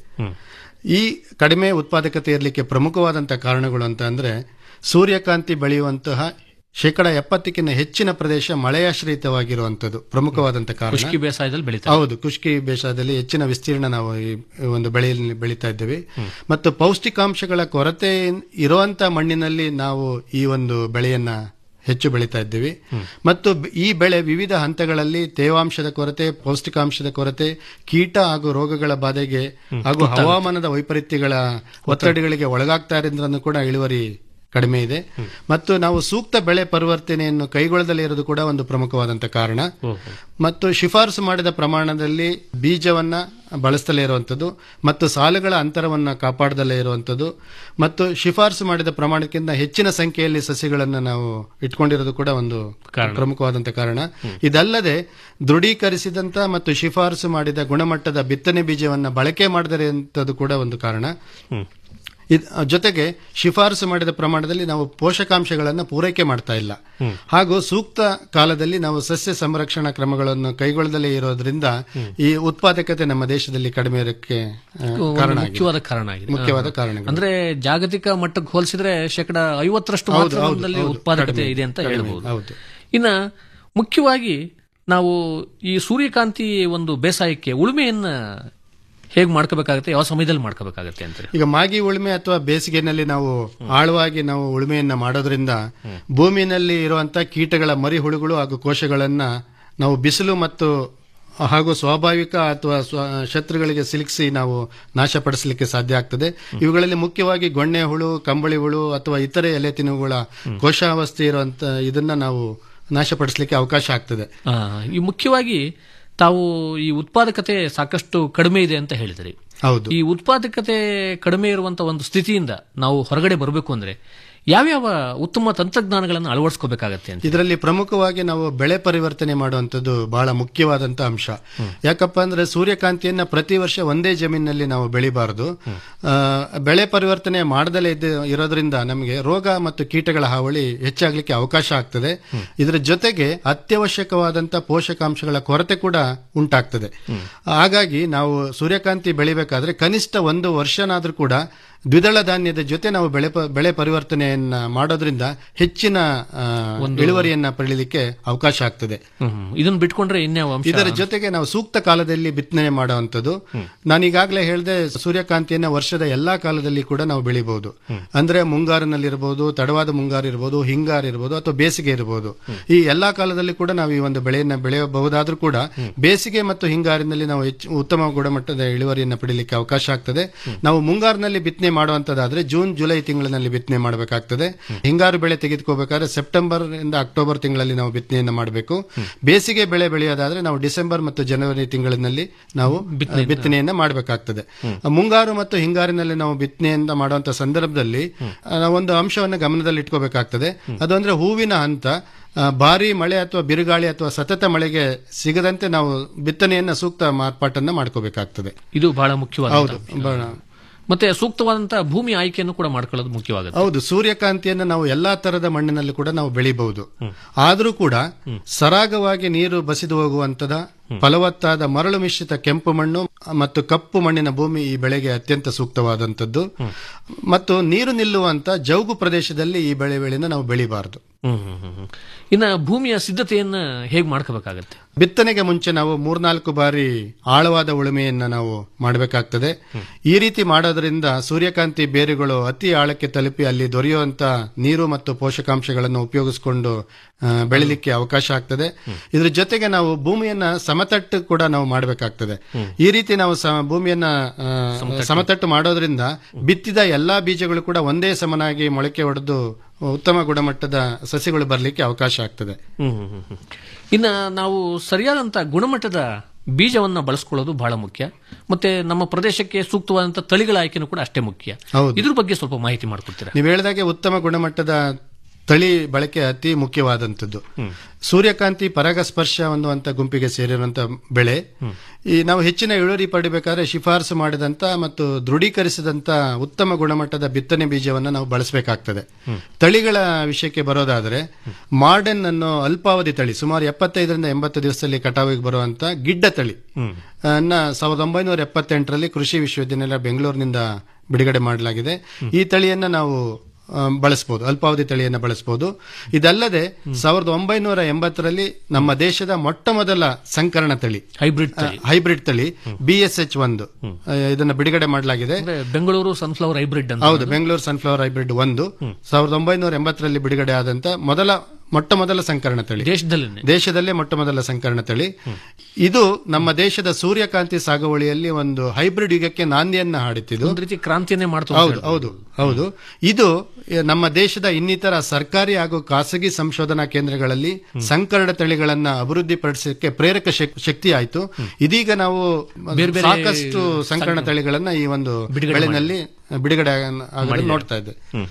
Speaker 10: ಈ ಕಡಿಮೆ ಉತ್ಪಾದಕತೆ ಇರಲಿಕ್ಕೆ ಪ್ರಮುಖವಾದಂತಹ ಕಾರಣಗಳು ಅಂತ ಅಂದ್ರೆ ಸೂರ್ಯಕಾಂತಿ ಬೆಳೆಯುವಂತಹ ಶೇಕಡ ಎಪ್ಪತ್ತಕ್ಕಿಂತ ಹೆಚ್ಚಿನ ಪ್ರದೇಶ ಮಳೆಯಾಶ್ರಿತವಾಗಿರುವಂತದ್ದು ಪ್ರಮುಖವಾದಂತಹ ಕಾರಣ
Speaker 9: ಖುಷ್ಕಿ ಬೇಸಾಯದಲ್ಲಿ ಬೆಳೀತಾರೆ
Speaker 10: ಹೌದು ಖುಷ್ಕಿ ಬೇಸಾಯದಲ್ಲಿ ಹೆಚ್ಚಿನ ವಿಸ್ತೀರ್ಣ ನಾವು ಈ ಒಂದು ಬೆಳೆಯಲ್ಲಿ ಬೆಳೀತಾ ಇದ್ದೇವೆ ಮತ್ತು ಪೌಷ್ಟಿಕಾಂಶಗಳ ಕೊರತೆ ಇರುವಂತ ಮಣ್ಣಿನಲ್ಲಿ ನಾವು ಈ ಒಂದು ಬೆಳೆಯನ್ನ ಹೆಚ್ಚು ಬೆಳೀತಾ ಇದ್ದೀವಿ ಮತ್ತು ಬ- ಈ ಬೆಳೆ ವಿವಿಧ ಹಂತಗಳಲ್ಲಿ ತೇವಾಂಶದ ಕೊರತೆ ಪೌಷ್ಟಿಕಾಂಶದ ಕೊರತೆ ಕೀಟ ಹಾಗೂ ರೋಗಗಳ ಬಾಧೆಗೆ ಹಾಗೂ ಹವಾಮಾನದ ವೈಪರೀತ್ಯಗಳ ಒತ್ತಡಗಳಿಗೆ ಒಳಗಾಗ್ತಾ ಇರೋದ್ರಿಂದ ಕೂಡ ಇಳುವರಿ ಕಡಿಮೆ ಇದೆ ಮತ್ತು ನಾವು ಸೂಕ್ತ ಬೆಳೆ ಪರಿವರ್ತನೆಯನ್ನು ಕೈಗೊಳ್ಳದಲ್ಲೇ ಇರೋದು ಕೂಡ ಒಂದು ಪ್ರಮುಖವಾದಂತಹ ಕಾರಣ ಮತ್ತು ಶಿಫಾರಸು ಮಾಡಿದ ಪ್ರಮಾಣದಲ್ಲಿ ಬೀಜವನ್ನ ಬಳಸ್ತಲೇ ಇರುವಂತದ್ದು ಮತ್ತು ಸಾಲುಗಳ ಅಂತರವನ್ನ ಕಾಪಾಡದಲ್ಲೇ ಇರುವಂತದ್ದು ಮತ್ತು ಶಿಫಾರಸು ಮಾಡಿದ ಪ್ರಮಾಣಕ್ಕಿಂತ ಹೆಚ್ಚಿನ ಸಂಖ್ಯೆಯಲ್ಲಿ ಸಸಿಗಳನ್ನು ನಾವು ಇಟ್ಕೊಂಡಿರೋದು ಕೂಡ ಒಂದು ಪ್ರಮುಖವಾದಂತಹ ಕಾರಣ ಇದಲ್ಲದೆ ದೃಢೀಕರಿಸಿದಂತ ಮತ್ತು ಶಿಫಾರಸು ಮಾಡಿದ ಗುಣಮಟ್ಟದ ಬಿತ್ತನೆ ಬೀಜವನ್ನ ಬಳಕೆ ಮಾಡದೇ ಕೂಡ ಒಂದು ಕಾರಣ ಇದ್ ಜೊತೆಗೆ ಶಿಫಾರಸು ಮಾಡಿದ ಪ್ರಮಾಣದಲ್ಲಿ ನಾವು ಪೋಷಕಾಂಶಗಳನ್ನು ಪೂರೈಕೆ ಮಾಡ್ತಾ ಇಲ್ಲ ಹಾಗೂ ಸೂಕ್ತ ಕಾಲದಲ್ಲಿ ನಾವು ಸಸ್ಯ ಸಂರಕ್ಷಣಾ ಕ್ರಮಗಳನ್ನು ಕೈಗೊಳ್ಳದಲ್ಲೇ ಇರೋದ್ರಿಂದ ಈ ಉತ್ಪಾದಕತೆ ನಮ್ಮ ದೇಶದಲ್ಲಿ ಕಡಿಮೆ ಇರೋಕ್ಕೆ ಆ,
Speaker 9: ಒಂದು
Speaker 10: ಕಾರಣ ಆಗಿದೆ.
Speaker 9: ಮುಖ್ಯವಾದ ಕಾರಣ ಆಗಿದೆ
Speaker 10: ಮುಖ್ಯವಾದ
Speaker 9: ಹಾ.
Speaker 10: ಕಾರಣಗಳು
Speaker 9: ಅಂದ್ರೆ ಜಾಗತಿಕ ಮಟ್ಟಕ್ಕೆ ಹೋಲಿಸಿದ್ರೆ ಶೇಕಡ ಐವತ್ತರಷ್ಟು
Speaker 10: ಹೌದು,
Speaker 9: ಮಾತ್ರ
Speaker 10: ಹೌದು,
Speaker 9: ನಮ್ಮಲ್ಲಿ
Speaker 10: ಹೌದು.
Speaker 9: ಉತ್ಪಾದಕತೆ
Speaker 10: ಕಡಿಮೆ,
Speaker 9: ಇದೆ ಅಂತ
Speaker 10: ಕಡಿಮೆ,
Speaker 9: ಹೇಳ್ಬಹುದು
Speaker 10: ಹೌದು.
Speaker 9: ಇನ್ನ ಮುಖ್ಯವಾಗಿ ನಾವು ಈ ಸೂರ್ಯಕಾಂತಿ ಒಂದು ಬೇಸಾಯಕ್ಕೆ ಉಳುಮೆಯನ್ನ ಹೇಗೆ ಮಾಡ್ಕೋಬೇಕಾಗತ್ತೆ ಯಾವ ಸಮಯದಲ್ಲಿ ಮಾಡ್ಕೋಬೇಕಾಗತ್ತೆ ಅಂತಾರೆ
Speaker 10: ಈಗ ಮಾಗಿ ಉಳುಮೆ ಅಥವಾ ಬೇಸಿಗೆನಲ್ಲಿ ನಾವು ಆಳವಾಗಿ ನಾವು ಉಳುಮೆಯನ್ನ ಮಾಡೋದ್ರಿಂದ ಭೂಮಿಯಲ್ಲಿ ಇರುವಂತ ಕೀಟಗಳ ಮರಿ ಹುಳುಗಳು ಹಾಗೂ ಕೋಶಗಳನ್ನ ನಾವು ಬಿಸಿಲು ಮತ್ತು ಹಾಗೂ ಸ್ವಾಭಾವಿಕ ಅಥವಾ ಸ್ವ- ಶತ್ರುಗಳಿಗೆ ಸಿಲುಕಿಸಿ ನಾವು ನಾಶಪಡಿಸಲಿಕ್ಕೆ ಸಾಧ್ಯ ಆಗ್ತದೆ ಇವುಗಳಲ್ಲಿ ಮುಖ್ಯವಾಗಿ ಗೊಣ್ಣೆ ಹುಳು ಕಂಬಳಿ ಹುಳು ಅಥವಾ ಇತರೆ ಎಲೆ ತಿನ್ನುಗಳ ಕೋಶಾವಸ್ಥೆ ಇರುವಂತ ಇದನ್ನ ನಾವು ನಾಶಪಡಿಸಲಿಕ್ಕೆ ಅವಕಾಶ ಆಗ್ತದೆ
Speaker 9: ಆ, ಈ ಮುಖ್ಯವಾಗಿ ತಾವು ಈ ಉತ್ಪಾದಕತೆ ಸಾಕಷ್ಟು ಕಡಿಮೆ ಇದೆ ಅಂತ ಹೇಳಿದ್ರಿ
Speaker 10: ಹೌದು
Speaker 9: ಈ ಉತ್ಪಾದಕತೆ ಕಡಿಮೆ ಇರುವಂತ ಒಂದು ಸ್ಥಿತಿಯಿಂದ ನಾವು ಹೊರಗಡೆ ಬರಬೇಕು ಅಂದ್ರೆ ಯಾವ್ಯಾವ ಉತ್ತಮ ತಂತ್ರಜ್ಞಾನಗಳನ್ನು ಅಳವಡಿಸ್ಕೋಬೇಕಾಗತ್ತೆ ಅಂತ
Speaker 10: ಇದರಲ್ಲಿ ಪ್ರಮುಖವಾಗಿ ನಾವು ಬೆಳೆ ಪರಿವರ್ತನೆ ಮಾಡುವಂತದ್ದು ಬಹಳ ಮುಖ್ಯವಾದಂತ ಅಂಶ ಯಾಕಪ್ಪ ಅಂದ್ರೆ ಸೂರ್ಯಕಾಂತಿಯನ್ನ ಪ್ರತಿ ವರ್ಷ ಒಂದೇ ಜಮೀನಿನಲ್ಲಿ ನಾವು ಬೆಳಿಬಾರದು ಆ, ಬೆಳೆ ಪರಿವರ್ತನೆ ಮಾಡದಲೇ ಇದ್ದ ಇರೋದ್ರಿಂದ ನಮಗೆ ರೋಗ ಮತ್ತು ಕೀಟಗಳ ಹಾವಳಿ ಹೆಚ್ಚಾಗ್ಲಿಕ್ಕೆ ಅವಕಾಶ ಆಗ್ತದೆ ಇದರ ಜೊತೆಗೆ ಅತ್ಯವಶ್ಯಕವಾದಂತ ಪೋಷಕಾಂಶಗಳ ಕೊರತೆ ಕೂಡ ಉಂಟಾಗ್ತದೆ ಹಾಗಾಗಿ ನಾವು ಸೂರ್ಯಕಾಂತಿ ಬೆಳಿಬೇಕಾದ್ರೆ ಕನಿಷ್ಠ ಒಂದು ವರ್ಷನಾದ್ರೂ ಕೂಡ ದ್ವಿದಳ ಧಾನ್ಯದ ಜೊತೆ ನಾವು ಬೆಳೆ ಪ- ಬೆಳೆ ಪರಿವರ್ತನೆಯನ್ನ ಮಾಡೋದ್ರಿಂದ ಹೆಚ್ಚಿನ ಆ, ಇಳುವರಿಯನ್ನ ಪಡೆಯಲಿಕ್ಕೆ ಅವಕಾಶ ಆಗ್ತದೆ
Speaker 9: ಹ್ಮ್. ಇದನ್ನ ಬಿಟ್ಕೊಂಡ್ರೆ ಇನ್ಯಾವ ಅಂಶ
Speaker 10: ಇದರ ಜೊತೆಗೆ ನಾವು ಸೂಕ್ತ ಕಾಲದಲ್ಲಿ ಬಿತ್ತನೆ ಮಾಡುವಂತದ್ದು ನಾನು ಈಗಾಗಲೇ ಹೇಳಿದೆ ಸೂರ್ಯಕಾಂತಿಯನ್ನ ವರ್ಷದ ಎಲ್ಲಾ ಕಾಲದಲ್ಲಿ ಕೂಡ ನಾವು ಬೆಳಿಬಹುದು ಅಂದ್ರೆ ಮುಂಗಾರಿನಲ್ಲಿ ಇರಬಹುದು ತಡವಾದ ಮುಂಗಾರು ಇರಬಹುದು ಹಿಂಗಾರು ಇರಬಹುದು ಅಥವಾ ಬೇಸಿಗೆ ಇರಬಹುದು ಈ ಎಲ್ಲಾ ಕಾಲದಲ್ಲಿ ಕೂಡ ನಾವು ಈ ಒಂದು ಬೆಳೆಯನ್ನ ಬೆಳೆಯಬಹುದಾದ್ರೂ ಕೂಡ ಬೇಸಿಗೆ ಮತ್ತು ಹಿಂಗಾರಿನಲ್ಲಿ ನಾವು ಹೆಚ್ಚು ಉತ್ತಮ ಗುಣಮಟ್ಟದ ಇಳುವರಿಯನ್ನ ಪಡೆಯಲಿಕ್ಕೆ ಅವಕಾಶ ಆಗ್ತದೆ ನಾವು ಮುಂಗಾರಿನಲ್ಲಿ ಬಿತ್ತನೆ ಮಾಡುವಂತದ್ದಾದ್ರೆ ಜೂನ್ ಜುಲೈ ತಿಂಗಳಿನಲ್ಲಿ ಬಿತ್ತನೆ ಮಾಡಬೇಕಾಗ್ತದೆ ಹಿಂಗಾರು ಬೆಳೆ ತೆಗೆದುಕೋಬೇಕಾದ್ರೆ ಸೆಪ್ಟೆಂಬರ್ ಇಂದ ಅಕ್ಟೋಬರ್ ತಿಂಗಳಲ್ಲಿ ನಾವು ಬಿತ್ತನೆಯನ್ನ ಮಾಡಬೇಕು ಬೇಸಿಗೆ ಬೆಳೆ ಬೆಳೆಯೋದಾದ್ರೆ ನಾವು ಡಿಸೆಂಬರ್ ಮತ್ತು ಜನವರಿ ತಿಂಗಳಿನಲ್ಲಿ ನಾವು ಆ, ಬಿತ್ತನೆಯನ್ನ ಮಾಡಬೇಕಾಗ್ತದೆ ಮುಂಗಾರು ಮತ್ತು ಹಿಂಗಾರಿನಲ್ಲಿ ನಾವು ಬಿತ್ತನೆಯನ್ನ ಮಾಡುವಂತ ಸಂದರ್ಭದಲ್ಲಿ ಆ, ನಾವು ಒಂದು ಅಂಶವನ್ನು ಗಮನದಲ್ಲಿ ಇಟ್ಕೋಬೇಕಾಗ್ತದೆ ಅದು ಅಂದ್ರೆ ಹೂವಿನ ಹಂತ ಆ, ಭಾರಿ ಮಳೆ ಅಥವಾ ಬಿರುಗಾಳಿ ಅಥವಾ ಸತತ ಮಳೆಗೆ ಸಿಗದಂತೆ ನಾವು ಬಿತ್ತನೆಯನ್ನ ಸೂಕ್ತ ಮಾರ್ಪಾಟನ್ನ ಮಾಡ್ಕೋಬೇಕಾಗ್ತದೆ
Speaker 9: ಇದು ಬಹಳ ಮುಖ್ಯವಾದ
Speaker 10: ಹೌದು ಬಹಳ
Speaker 9: ಮತ್ತೆ ಸೂಕ್ತವಾದಂತಹ ಭೂಮಿ ಆಯ್ಕೆಯನ್ನು ಕೂಡ ಮಾಡ್ಕೊಳ್ಳೋದು ಮುಖ್ಯವಾಗುತ್ತೆ
Speaker 10: ಹೌದು ಸೂರ್ಯಕಾಂತಿಯನ್ನು ನಾವು ಎಲ್ಲಾ ತರದ ಮಣ್ಣಿನಲ್ಲಿ ಕೂಡ ನಾವು ಬೆಳಿಬಹುದು ಆದ್ರೂ ಕೂಡ ಸರಾಗವಾಗಿ ನೀರು ಬಸಿದು ಹೋಗುವಂತದ ಫಲವತ್ತಾದ ಮರಳು ಮಿಶ್ರಿತ ಕೆಂಪು ಮಣ್ಣು ಮತ್ತು ಕಪ್ಪು ಮಣ್ಣಿನ ಭೂಮಿ ಈ ಬೆಳೆಗೆ ಅತ್ಯಂತ ಸೂಕ್ತವಾದಂತದ್ದು ಮತ್ತು ನೀರು ನಿಲ್ಲುವಂತ ಜೌಗು ಪ್ರದೇಶದಲ್ಲಿ ಈ ಬೆಳೆ ಬೆಳೆನ ನಾವು ಬೆಳಿಬಾರದು
Speaker 9: ಹ್ಮ್ ಹ್ಮ್ ಹ್ಮ್ ಹ್ಮ್. ಇನ್ನ ಭೂಮಿಯ ಸಿದ್ಧತೆಯನ್ನ ಹೇಗೆ ಮಾಡ್ಕೋಬೇಕಾಗತ್ತೆ
Speaker 10: ಬಿತ್ತನೆಗೆ ಮುಂಚೆ ನಾವು ಮೂರ್ನಾಲ್ಕು ಬಾರಿ ಆಳವಾದ ಉಳುಮೆಯನ್ನ ನಾವು ಮಾಡಬೇಕಾಗ್ತದೆ ಈ ರೀತಿ ಮಾಡೋದ್ರಿಂದ ಸೂರ್ಯಕಾಂತಿ ಬೇರುಗಳು ಅತಿ ಆಳಕ್ಕೆ ತಲುಪಿ ಅಲ್ಲಿ ದೊರೆಯುವಂತ ನೀರು ಮತ್ತು ಪೋಷಕಾಂಶಗಳನ್ನು ಉಪಯೋಗಿಸಿಕೊಂಡು ಆ, ಬೆಳಿಲಿಕ್ಕೆ ಅವಕಾಶ ಆಗ್ತದೆ ಇದ್ರ ಜೊತೆಗೆ ನಾವು ಭೂಮಿಯನ್ನ ಸಮತಟ್ಟು ಕೂಡ ನಾವು ಮಾಡಬೇಕಾಗ್ತದೆ ಈ ರೀತಿ ನಾವು ಸ- ಭೂಮಿಯನ್ನ ಆ, ಸಮತಟ್ಟು ಮಾಡೋದ್ರಿಂದ ಬಿತ್ತಿದ ಎಲ್ಲಾ ಬೀಜಗಳು ಕೂಡ ಒಂದೇ ಸಮನಾಗಿ ಮೊಳಕೆ ಹೊಡೆದು ಉತ್ತಮ ಗುಣಮಟ್ಟದ ಸಸಿಗಳು ಬರಲಿಕ್ಕೆ ಅವಕಾಶ ಆಗ್ತದೆ
Speaker 9: ಹ್ಮ್ ಹ್ಮ್ ಹ್ಮ್ ಹ್ಮ್. ಇನ್ನ ನಾವು ಸರಿಯಾದಂತ ಗುಣಮಟ್ಟದ ಬೀಜವನ್ನ ಬಳಸ್ಕೊಳ್ಳೋದು ಬಹಳ ಮುಖ್ಯ ಮತ್ತೆ ನಮ್ಮ ಪ್ರದೇಶಕ್ಕೆ ಸೂಕ್ತವಾದಂತ ತಳಿಗಳ ಆಯ್ಕೆನೂ ಕೂಡ ಅಷ್ಟೇ ಮುಖ್ಯ
Speaker 10: ಹೌದು.
Speaker 9: ಇದ್ರ ಬಗ್ಗೆ ಸ್ವಲ್ಪ ಮಾಹಿತಿ ಮಾಡ್ಕೊಡ್ತೀರಾ
Speaker 10: ನೀವು ಹೇಳಿದಾಗೆ ಉತ್ತಮ ಗುಣಮಟ್ಟದ ತಳಿ ಬಳಕೆ ಅತಿ ಮುಖ್ಯವಾದಂಥದ್ದು ಸೂರ್ಯಕಾಂತಿ ಪರಾಗಸ್ಪರ್ಶ ಅನ್ನುವಂತ ಗುಂಪಿಗೆ ಸೇರಿರುವಂತ ಬೆಳೆ ಈ ನಾವು ಹೆಚ್ಚಿನ ಇಳುವರಿ ಪಡಿಬೇಕಾದ್ರೆ ಶಿಫಾರಸು ಮಾಡಿದಂತ ಮತ್ತು ದೃಢೀಕರಿಸಿದಂತ ಉತ್ತಮ ಗುಣಮಟ್ಟದ ಬಿತ್ತನೆ ಬೀಜವನ್ನು ನಾವು ಬಳಸಬೇಕಾಗ್ತದೆ ತಳಿಗಳ ವಿಷಯಕ್ಕೆ ಬರೋದಾದ್ರೆ ಮಾಡರ್ನ್ ಅನ್ನೋ ಅಲ್ಪಾವಧಿ ತಳಿ ಸುಮಾರು ಎಪ್ಪತ್ತೈದರಿಂದ ಎಂಬತ್ತು ದಿವಸದಲ್ಲಿ ಕಟಾವಿಗೆ ಬರುವಂತ ಗಿಡ್ಡ ತಳಿ ಅನ್ನ ಸಾವಿರದ ಒಂಬೈನೂರ ಎಪ್ಪತ್ತೆಂಟರಲ್ಲಿ ಕೃಷಿ ವಿಶ್ವವಿದ್ಯಾನಿಲಯ ಬೆಂಗಳೂರಿನಿಂದ ಬಿಡುಗಡೆ ಮಾಡಲಾಗಿದೆ ಈ ತಳಿಯನ್ನ ನಾವು ಆ, ಬಳಸಬಹುದು ಅಲ್ಪಾವಧಿ ತಳಿಯನ್ನ ಬಳಸಬಹುದು ಇದಲ್ಲದೆ ಸಾವಿರದ ಒಂಬೈನೂರ ಎಂಬತ್ತರಲ್ಲಿ ನಮ್ಮ ದೇಶದ ಮೊಟ್ಟ ಮೊದಲ ಸಂಕರಣ ತಳಿ
Speaker 9: ಹೈಬ್ರಿಡ್
Speaker 10: ಆ, ಹೈಬ್ರಿಡ್ ತಳಿ ಬಿ ಎಸ್ ಎಚ್ ಒಂದು ಆ, ಇದನ್ನ ಬಿಡುಗಡೆ ಮಾಡಲಾಗಿದೆ
Speaker 9: ಅಂದ್ರೆ ಬೆಂಗಳೂರು ಸನ್ಫ್ಲವರ್ ಹೈಬ್ರಿಡ್ ಅಂತ
Speaker 10: ಹೌದು ಬೆಂಗಳೂರು ಸನ್ಫ್ಲವರ್ ಹೈಬ್ರಿಡ್ ಒಂದು ಸಾವಿರದ ಒಂಬೈನೂರ ಎಂಬತ್ತರಲ್ಲಿ ಬಿಡುಗಡೆ ಆದಂತ ಮೊದಲ ಮೊಟ್ಟ ಮೊದಲ ಸಂಕರಣ ತಳಿ
Speaker 9: ದೇಶದಲ್ಲೇ
Speaker 10: ದೇಶದಲ್ಲೇ ಮೊಟ್ಟ ಮೊದಲ ಸಂಕರಣ ತಳಿ ಇದು ನಮ್ಮ ದೇಶದ ಸೂರ್ಯಕಾಂತಿ ಸಾಗುವಳಿಯಲ್ಲಿ ಒಂದು ಹೈಬ್ರಿಡ್ ಯುಗಕ್ಕೆ ನಾಂದಿಯನ್ನ ಹಾಡುತ್ತಿದ್ದು
Speaker 9: ಒಂದ್ ರೀತಿ ಕ್ರಾಂತಿಯನ್ನೇ ಮಾಡ್ತು
Speaker 10: ಹೌದು ಹೌದು ಹೌದು ಇದು ಎ, ನಮ್ಮ ದೇಶದ ಇನ್ನಿತರ ಸರ್ಕಾರಿ ಹಾಗೂ ಖಾಸಗಿ ಸಂಶೋಧನಾ ಕೇಂದ್ರಗಳಲ್ಲಿ ಸಂಕರಣ ತಳಿಗಳನ್ನ ಅಭಿವೃದ್ಧಿಪಡಿಸಕ್ಕೆ ಪ್ರೇರಕ ಶಕ್- ಶಕ್ತಿ ಆಯ್ತು ಇದೀಗ ನಾವು
Speaker 9: ಬೇರೆ ಬೇರೆ
Speaker 10: ಸಾಕಷ್ಟು ಸಂಕರಣ ತಳಿಗಳನ್ನ ಈ ಒಂದು
Speaker 9: ಬಿಡುಗಡೆ
Speaker 10: ಬೆಳೆನಲ್ಲಿ ಬಿಡುಗಡೆ ಆಗ- ಆಗೋದನ್ನ ನೋಡ್ತಾ ಇದ್ದೆ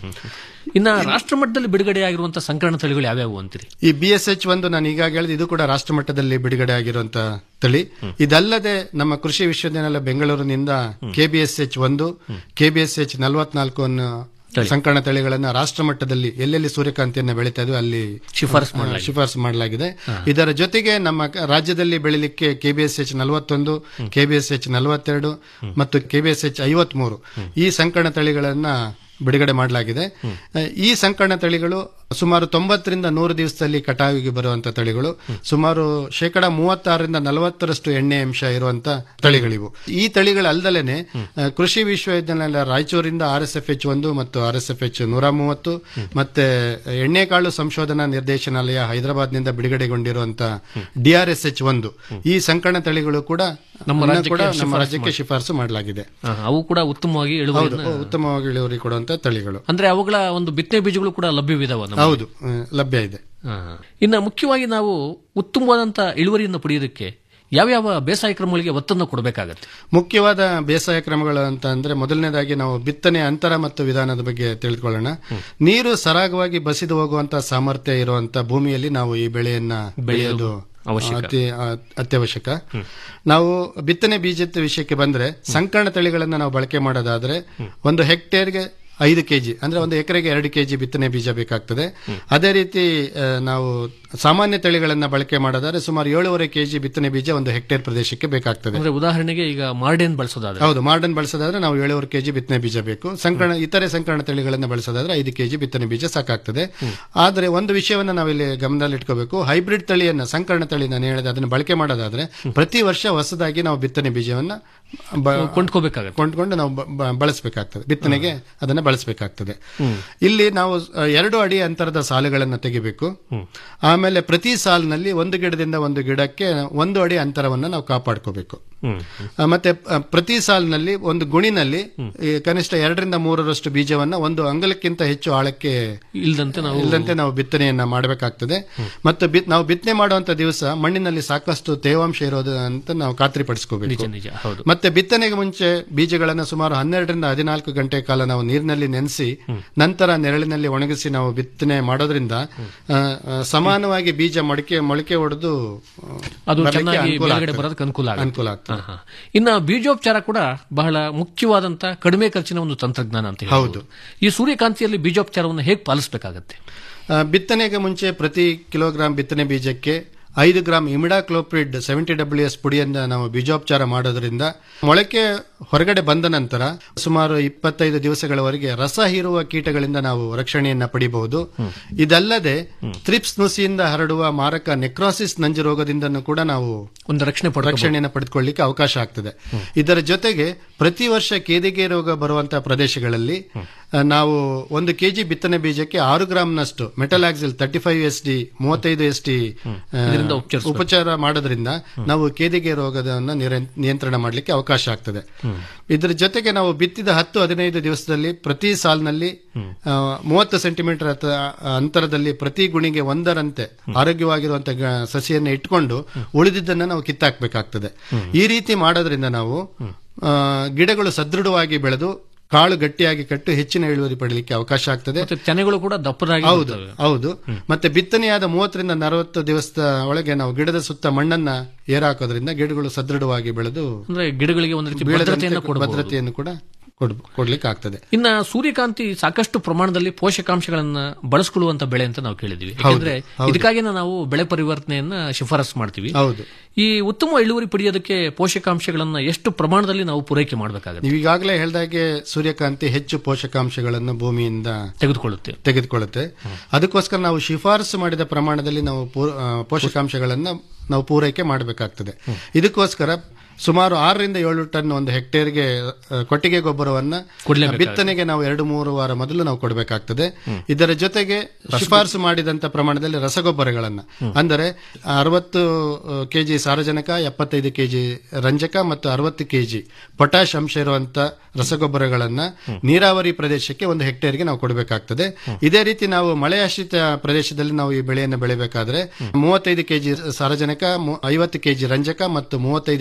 Speaker 9: ಇನ್ನ ರಾಷ್ಟ್ರ ಮಟ್ಟದಲ್ಲಿ ಬಿಡುಗಡೆ ಆಗಿರುವಂತಹ ಸಂಕರಣ ತಳಿಗಳು ಯಾವ್ಯಾವು ಅಂತೀರಿ
Speaker 10: ಈ ಬಿ ಎಸ್ ಎಚ್ ಒಂದು ನಾನು ಈಗಾಗ ಹೇಳಿದ ಇದು ಕೂಡ ರಾಷ್ಟ್ರ ಮಟ್ಟದಲ್ಲಿ ಬಿಡುಗಡೆ ಆಗಿರುವಂತ ತಳಿ ಇದಲ್ಲದೆ ನಮ್ಮ ಕೃಷಿ ವಿಶ್ವವಿದ್ಯಾನಿಲಯ ಬೆಂಗಳೂರಿನಿಂದ ಕೆಬಿಎಸ್ ಎಚ್ ಒಂದು ಕೆಬಿಎಸ್ ಎಚ್ ನಲವತ್ನಾಲ್ಕು ಅನ್ನೋ ಸಂಕರಣ ತಳಿಗಳನ್ನ ರಾಷ್ಟ್ರ ಮಟ್ಟದಲ್ಲಿ ಎಲ್ಲೆಲ್ಲಿ ಸೂರ್ಯಕಾಂತಿಯನ್ನ ಬೆಳೀತಾ ಇದ್ವಿ ಅಲ್ಲಿ
Speaker 9: ಶಿಫಾರಸು
Speaker 10: ಆ,
Speaker 9: ಮಾಡಲಾಗಿದೆ.
Speaker 10: ಶಿಫಾರಸು ಮಾಡಲಾಗಿದೆ ಇದರ ಜೊತೆಗೆ ನಮ್ಮ ಕ- ರಾಜ್ಯದಲ್ಲಿ ಬೆಳಿಲಿಕ್ಕೆ ಕೆಬಿಎಸ್ ಎಚ್ ನಲವತ್ತೊಂದು ಕೆಬಿಎಸ್ ಎಚ್ ನಲವತ್ತೆರಡು ಮತ್ತು ಕೆಬಿಎಸ್ ಎಚ್ ಐವತ್ಮೂರು ಈ ಸಂಕರಣ ತಳಿಗಳನ್ನ ಬಿಡುಗಡೆ ಮಾಡಲಾಗಿದೆ ಆ, ಈ ಸಂಕರಣ ತಳಿಗಳು ಸುಮಾರು ತೊಂಬತ್ತರಿಂದ ನೂರು ದಿವಸದಲ್ಲಿ ಕಟಾವಿಗೆ ಬರುವಂತ ತಳಿಗಳು ಸುಮಾರು ಶೇಕಡ ಮೂವತ್ತಾರರಿಂದ ನಲವತ್ತರಷ್ಟು ಎಣ್ಣೆ ಅಂಶ ಇರುವಂತ ತಳಿಗಳಿವು ಈ ತಳಿಗಳಲ್ದಲೇನೆ ಆ, ಕೃಷಿ ವಿಶ್ವವಿದ್ಯಾನಿಲಯ ರಾಯಚೂರಿಂದ ಆರ್ ಎಸ್ ಎಫ್ ಎಚ್ ಒಂದು ಮತ್ತು ಆರ್ ಎಸ್ ಎಫ್ ಎಚ್ ನೂರ ಮೂವತ್ತು ಮತ್ತೆ ಎಣ್ಣೆಕಾಳು ಸಂಶೋಧನಾ ನಿರ್ದೇಶನಾಲಯ ಹೈದರಾಬಾದ್ನಿಂದ ಬಿಡುಗಡೆಗೊಂಡಿರುವಂತ ಡಿಆರ್ಎಸ್ ಎಚ್ ಒಂದು ಈ ಸಂಕರಣ ತಳಿಗಳು ಕೂಡ
Speaker 9: ನಮ್ಮ
Speaker 10: ಅನ್ನ
Speaker 9: ರಾಜ್ಯಕ್ಕೆ
Speaker 10: ಕೂಡ ನಮ್ಮ
Speaker 9: ಶಿಫಾರಸು
Speaker 10: ರಾಜ್ಯಕ್ಕೆ
Speaker 9: ಮಾಡಿ-
Speaker 10: ಶಿಫಾರಸು ಮಾಡಲಾಗಿದೆ
Speaker 9: ಆ, ಅವು ಕೂಡ ಉತ್ತಮವಾಗಿ
Speaker 10: ಹೌದು
Speaker 9: ಇಳುವರಿಯನ್ನು
Speaker 10: ಉತ್ತಮವಾಗಿ ಇಳುವರಿ ಕೊಡುವಂತ ತಳಿಗಳು
Speaker 9: ಅಂದ್ರೆ ಅವುಗಳ ಒಂದು ಬಿತ್ತನೆ ಬೀಜಗಳು ಕೂಡ ಲಭ್ಯವಿದಾವ ನಮ್ಮಲ್ಲಿ.
Speaker 10: ಹೌದು ಆ, ಲಭ್ಯ ಇದೆ
Speaker 9: ಆ. ಇನ್ನ ಮುಖ್ಯವಾಗಿ ನಾವು ಉತ್ತಮವಾದಂತ ಇಳುವರಿಯನ್ನು ಪಡೆಯೋದಕ್ಕೆ ಯಾವ್ಯಾವ ಬೇಸಾಯ ಕ್ರಮಗಳಿಗೆ ಒತ್ತನ್ನು ಕೊಡಬೇಕಾಗತ್ತೆ
Speaker 10: ಮುಖ್ಯವಾದ ಬೇಸಾಯ ಕ್ರಮಗಳು ಅಂತ ಅಂದ್ರೆ ಮೊದಲನೇದಾಗಿ ನಾವು ಬಿತ್ತನೆ ಅಂತರ ಮತ್ತು ವಿಧಾನದ ಬಗ್ಗೆ ತಿಳಿದುಕೊಳ್ಳೋಣ ನೀರು ಸರಾಗವಾಗಿ ಬಸಿದು ಹೋಗುವಂತ ಸಾಮರ್ಥ್ಯ ಇರುವಂತ ಭೂಮಿಯಲ್ಲಿ ನಾವು ಈ ಬೆಳೆಯನ್ನ ಬೆಳೆಯೋದು
Speaker 9: ಅವಶ್ಯಕ.
Speaker 10: ಅತಿ ಆ, ಅತ್ಯವಶ್ಯಕ ನಾವು ಬಿತ್ತನೆ ಬೀಜದ ವಿಷಯಕ್ಕೆ ಬಂದ್ರೆ ಸಂಕರಣ ತಳಿಗಳನ್ನ ನಾವು ಬಳಕೆ ಮಾಡೋದಾದ್ರೆ ಒಂದು ಹೆಕ್ಟೇರ್ಗೆ ಐದು ಕೆಜಿ ಅಂದ್ರೆ ಒಂದು ಎಕರೆಗೆ ಎರಡು ಕೆಜಿ ಬಿತ್ತನೆ ಬೀಜ ಬೇಕಾಗ್ತದೆ ಅದೇ ರೀತಿ ಆ, ನಾವು ಸಾಮಾನ್ಯ ತಳಿಗಳನ್ನ ಬಳಕೆ ಮಾಡೋದಾದ್ರೆ ಸುಮಾರು ಏಳುವರೆ ಕೆಜಿ ಬಿತ್ತನೆ ಬೀಜ ಒಂದು ಹೆಕ್ಟೇರ್ ಪ್ರದೇಶಕ್ಕೆ ಬೇಕಾಗ್ತದೆ
Speaker 9: ಅಂದ್ರೆ ಉದಾಹರಣೆಗೆ ಈಗ ಮಾರ್ಡೇನ್ ಬಳಸೋದಾದ್ರೆ
Speaker 10: ಹೌದು ಮಾಡರ್ನ್ ಬಳಸೋದಾದ್ರೆ ನಾವು ಏಳುವರೆ ಕೆಜಿ ಬಿತ್ತನೆ ಬೀಜ ಬೇಕು ಸಂಕರಣ ಇತರೆ ಸಂಕರಣ ತಳಿಗಳನ್ನ ಬಳಸೋದಾದ್ರೆ ಐದು ಕೆಜಿ ಬಿತ್ತನೆ ಬೀಜ ಸಾಕಾಗ್ತದೆ ಆದ್ರೆ ಒಂದು ವಿಷಯವನ್ನ ನಾವಿಲ್ಲಿ ಗಮನದಲ್ಲಿ ಇಟ್ಕೋಬೇಕು ಹೈಬ್ರಿಡ್ ತಳಿಯನ್ನ ಸಂಕರಣ ತಳಿ ನಾನು ಹೇಳಿದೆ ಅದನ್ನ ಬಳಕೆ ಮಾಡೋದಾದ್ರೆ ಪ್ರತಿ ವರ್ಷ ಹೊಸದಾಗಿ ನಾವು ಬಿತ್ತನೆ ಬೀಜವನ್ನ ಬ-
Speaker 9: ಕೊಂಡ್ಕೋಬೇಕಾಗತ್ತೆ
Speaker 10: ಕೊಂಡ್ಕೊಂಡು ನಾವು ಬ- ಬ- ಬಳಸಬೇಕಾಗ್ತದೆ ಬಿತ್ತನೆಗೆ ಅದನ್ನ ಬಳಸಬೇಕಾಗ್ತದೆ ಇಲ್ಲಿ ನಾವು ಆ, ಎರಡು ಅಡಿ ಅಂತರದ ಸಾಲುಗಳನ್ನ ತೆಗಿಬೇಕು ಆಮೇಲೆ ಪ್ರತಿ ಸಾಲಿನಲ್ಲಿ ಒಂದು ಗಿಡದಿಂದ ಒಂದು ಗಿಡಕ್ಕೆ ಒಂದು ಅಡಿ ಅಂತರವನ್ನ ನಾವು ಕಾಪಾಡ್ಕೋಬೇಕು ಆ, ಮತ್ತೆ ಆ, ಪ್ರತಿ ಸಾಲಿನಲ್ಲಿ ಒಂದು ಗುಣಿನಲ್ಲಿ ಈ ಕನಿಷ್ಠ ಎರಡರಿಂದ ಮೂರರಷ್ಟು ಬೀಜವನ್ನ ಒಂದು ಅಂಗಲಕ್ಕಿಂತ ಹೆಚ್ಚು ಆಳಕ್ಕೆ
Speaker 9: ಇಲ್ದಂತೆ ನಾವು
Speaker 10: ಇಲ್ಲದಂತೆ ನಾವು ಬಿತ್ತನೆಯನ್ನ ಮಾಡಬೇಕಾಗ್ತದೆ ಮತ್ತು ಬಿತ್- ನಾವು ಬಿತ್ತನೆ ಮಾಡುವಂತ ದಿವಸ ಮಣ್ಣಿನಲ್ಲಿ ಸಾಕಷ್ಟು ತೇವಾಂಶ ಇರೋದು ಅಂತ ನಾವು ಖಾತ್ರಿಪಡಿಸ್ಕೋಬೇಕು
Speaker 9: ನಿಜ ನಿಜ ಹೌದು
Speaker 10: ಮತ್ತೆ ಬಿತ್ತನೆಗೆ ಮುಂಚೆ ಬೀಜಗಳನ್ನ ಸುಮಾರು ಹನ್ನೆರಡರಿಂದ ಹದಿನಾಲ್ಕು ಗಂಟೆ ಕಾಲ ನಾವು ನೀರಿನಲ್ಲಿ ನೆನೆಸಿ ನಂತರ ನೆರಳಿನಲ್ಲಿ ಒಣಗಿಸಿ ನಾವು ಬಿತ್ತನೆ ಮಾಡೋದ್ರಿಂದ ಆ, ಆ, ಸಮಾನವಾಗಿ ಬೀಜ ಮೊಳಕೆ ಮೊಳಕೆ ಹೊಡೆದು ಆ,
Speaker 9: ಅದು
Speaker 10: ಬರ್ಲಿಕ್ಕೆ
Speaker 9: ಚೆನ್ನಾಗಿ
Speaker 10: ಅನುಕೂಲ
Speaker 9: ಮೇಲ್ಗಡೆ
Speaker 10: ಆಗ್ತದೆ.
Speaker 9: ಬರೋದಕ್ಕೆ ಅನುಕೂಲ ಆಗುತ್ತೆ.
Speaker 10: ಅನುಕೂಲ ಆಗ್ತದೆ
Speaker 9: ಹಾ, ಹಾ. ಇನ್ನ ಬೀಜೋಪಚಾರ ಕೂಡ ಬಹಳ ಮುಖ್ಯವಾದಂತ ಕಡಿಮೆ ಖರ್ಚಿನ ಒಂದು ತಂತ್ರಜ್ಞಾನ ಅಂತ ಹೇಳ್ಬೋದು. ಈ ಸೂರ್ಯಕಾಂತಿಯಲ್ಲಿ ಬೀಜೋಪಚಾರವನ್ನು ಹೇಗೆ ಪಾಲಿಸಬೇಕಾಗತ್ತೆ
Speaker 10: ಆ, ಬಿತ್ತನೆಗೆ ಮುಂಚೆ ಪ್ರತಿ ಕಿಲೋಗ್ರಾಂ ಬಿತ್ತನೆ ಬೀಜಕ್ಕೆ ಐದು gram imidacloprid seventy W S ಪುಡಿಯನ್ನ ನಾವು ಬೀಜೋಪಚಾರ ಮಾಡೋದ್ರಿಂದ ಮೊಳಕೆ ಹೊರಗಡೆ ಬಂದ ನಂತರ ಸುಮಾರು ಇಪ್ಪತ್ತೈದು ದಿವಸಗಳವರೆಗೆ ರಸ ಹೀರುವ ಕೀಟಗಳಿಂದ ನಾವು ರಕ್ಷಣೆಯನ್ನ ಪಡಿಬಹುದು ಇದಲ್ಲದೆ ಥ್ರಿಪ್ಸ್ ನುಸಿಯಿಂದ ಹರಡುವ ಮಾರಕ ನೆಕ್ರಾಸಿಸ್ ನಂಜು ರೋಗದಿಂದನೂ ಕೂಡ ನಾವು
Speaker 9: ಒಂದು ರಕ್ಷಣೆ ಪಡ್ಕೋಬಹುದು.
Speaker 10: ರಕ್ಷಣೆಯನ್ನು ಪಡೆದುಕೊಳ್ಳಿಕ್ಕೆ ಅವಕಾಶ ಆಗ್ತದೆ ಇದರ ಜೊತೆಗೆ ಪ್ರತಿ ವರ್ಷ ಕೇದಿಗೆ ರೋಗ ಬರುವಂತಹ ಪ್ರದೇಶಗಳಲ್ಲಿ ಆ, ನಾವು ಒಂದು ಕೆಜಿ ಬಿತ್ತನೆ ಬೀಜಕ್ಕೆ ಆರು ಗ್ರಾಂನಷ್ಟು metalaxyl thirty five S D ಮೂವತ್ತೈದು ಎಸ್ ಡಿ
Speaker 9: ಇದರಿಂದ ಉಪಚರಿಸ್ಬೇಕು.
Speaker 10: ಉಪಚಾರ ಮಾಡೋದ್ರಿಂದ ನಾವು ಕೇದಿಗೆ ರೋಗದನ್ನ ನಿರ- ನಿಯಂತ್ರಣ ಮಾಡಲಿಕ್ಕೆ ಅವಕಾಶ ಆಗ್ತದೆ ಇದರ ಜೊತೆಗೆ ನಾವು ಬಿತ್ತಿದ ಹತ್ತು ಹದಿನೈದು ದಿವಸದಲ್ಲಿ ಪ್ರತಿ ಸಾಲಿನಲ್ಲಿ ಆ, ಮೂವತ್ತು ಸೆಂಟಿಮೀಟರ್ ಅಂತರದಲ್ಲಿ ಪ್ರತಿ ಗುಣಿಗೆ ಒಂದರಂತೆ ಆರೋಗ್ಯವಾಗಿರುವಂತಹ ಗ- ಸಸಿಯನ್ನು ಇಟ್ಕೊಂಡು ಉಳಿದಿದ್ದನ್ನ ನಾವು ಕಿತ್ತಾಕ್ಬೇಕಾಗ್ತದೆ ಈ ರೀತಿ ಮಾಡೋದ್ರಿಂದ ನಾವು ಆ, ಗಿಡಗಳು ಸದೃಢವಾಗಿ ಬೆಳೆದು ಕಾಳು ಗಟ್ಟಿಯಾಗಿ ಕಟ್ಟು ಹೆಚ್ಚಿನ ಇಳುವರಿ ಪಡಲಿಕ್ಕೆ ಅವಕಾಶ ಆಗ್ತದೆ
Speaker 9: ಮತ್ತೆ ತೆನೆಗಳು ಕೂಡ ದಪ್ಪದಾಗಿ
Speaker 10: ಹೌದು
Speaker 9: ಬರ್ತವೆ.
Speaker 10: ಹೌದು ಮತ್ತೆ ಬಿತ್ತನೆಯಾದ ಮೂವತ್ತರಿಂದ ನಲವತ್ತು ದಿವಸದ ಒಳಗೆ ನಾವು ಗಿಡದ ಸುತ್ತ ಮಣ್ಣನ್ನ ಏರಾಕೋದ್ರಿಂದ ಗಿಡಗಳು ಸದೃಢವಾಗಿ ಬೆಳೆದು
Speaker 9: ಅಂದ್ರೆ ಗಿಡಗಳಿಗೆ ಒಂದು ರೀತಿ
Speaker 10: ಬೀಳದಂತೆ
Speaker 9: ಭದ್ರತೆಯನ್ನು ಕೊಡಬಹುದು.
Speaker 10: ಭದ್ರತೆಯನ್ನು ಕೂಡ ಕೊಡ್- ಕೊಡ್ಲಿಕ್ಕೆ ಆಗ್ತದೆ
Speaker 9: ಇನ್ನ ಸೂರ್ಯಕಾಂತಿ ಸಾಕಷ್ಟು ಪ್ರಮಾಣದಲ್ಲಿ ಪೋಷಕಾಂಶಗಳನ್ನ ಬಳಸ್ಕೊಳ್ಳುವಂತ ಬೆಳೆ ಅಂತ ನಾವು ಕೇಳಿದ್ವಿ ಯಾಕಂದ್ರೆ
Speaker 10: ಹೌದು.
Speaker 9: ಇದಕ್ಕಾಗಿ ನಾವು ಬೆಳೆ ಪರಿವರ್ತನೆಯನ್ನ ಶಿಫಾರಸು ಮಾಡ್ತೀವಿ
Speaker 10: ಹೌದು
Speaker 9: ಈ ಉತ್ತಮ ಇಳುವರಿ ಪಡೆಯೋದಕ್ಕೆ ಪೋಷಕಾಂಶಗಳನ್ನ ಎಷ್ಟು ಪ್ರಮಾಣದಲ್ಲಿ ನಾವು ಪೂರೈಕೆ ಮಾಡಬೇಕಾಗುತ್ತೆ
Speaker 10: ನೀವು ಈಗಾಗಲೇ ಹೇಳ್ದಾಗೆ ಸೂರ್ಯಕಾಂತಿ ಹೆಚ್ಚು ಪೋಷಕಾಂಶಗಳನ್ನು ಭೂಮಿಯಿಂದ
Speaker 9: ತೆಗೆದುಕೊಳ್ಳುತ್ತೆ
Speaker 10: ತೆಗೆದುಕೊಳ್ಳುತ್ತೆ ಅದಕ್ಕೋಸ್ಕರ ನಾವು ಶಿಫಾರಸು ಮಾಡಿದ ಪ್ರಮಾಣದಲ್ಲಿ ನಾವು ಪೂ- ಆ, ಪೋಷಕಾಂಶಗಳನ್ನ ನಾವು ಪೂರೈಕೆ ಮಾಡಬೇಕಾಗ್ತದೆ ಇದಕ್ಕೋಸ್ಕರ ಸುಮಾರು ಆರರಿಂದ ಏಳು ಟನ್ ಒಂದು ಹೆಕ್ಟೇರ್ಗೆ ಆ, ಕೊಟ್ಟಿಗೆ ಗೊಬ್ಬರವನ್ನ
Speaker 9: ಕೊಡ್ಲೇಬೇಕಾಗುತ್ತೆ.
Speaker 10: ಬಿತ್ತನೆಗೆ ನಾವು ಎರಡು ಮೂರು ವಾರ ಮೊದಲು ನಾವು ಕೊಡಬೇಕಾಗ್ತದೆ ಇದರ ಜೊತೆಗೆ ಶಿಫಾರಸು ಮಾಡಿದಂತ ಪ್ರಮಾಣದಲ್ಲಿ ರಸಗೊಬ್ಬರಗಳನ್ನ ಅಂದರೆ ಅರವತ್ತು ಕೆಜಿ ಸಾರಜನಕ ಎಪ್ಪತ್ತೈದು ಕೆಜಿ ರಂಜಕ ಮತ್ತು ಅರವತ್ತು ಕೆಜಿ ಪೊಟ್ಯಾಶ್ ಅಂಶ ಇರುವಂತ ರಸಗೊಬ್ಬರಗಳನ್ನ ನೀರಾವರಿ ಪ್ರದೇಶಕ್ಕೆ ಒಂದು ಹೆಕ್ಟೇರ್ಗೆ ನಾವು ಕೊಡಬೇಕಾಗ್ತದೆ ಇದೇ ರೀತಿ ನಾವು ಮಳೆ ಆಶ್ರಿತ ಪ್ರದೇಶದಲ್ಲಿ ನಾವು ಈ ಬೆಳೆಯನ್ನು ಬೆಳಿಬೇಕಾದ್ರೆ ಮೂವತ್ತೈದು ಕೆಜಿ ಸಾರಜನಕ ಮು- ಐವತ್ತು ಕೆಜಿ ರಂಜಕ ಮತ್ತು ಮೂವತ್ತೈದು ಕೆಜಿ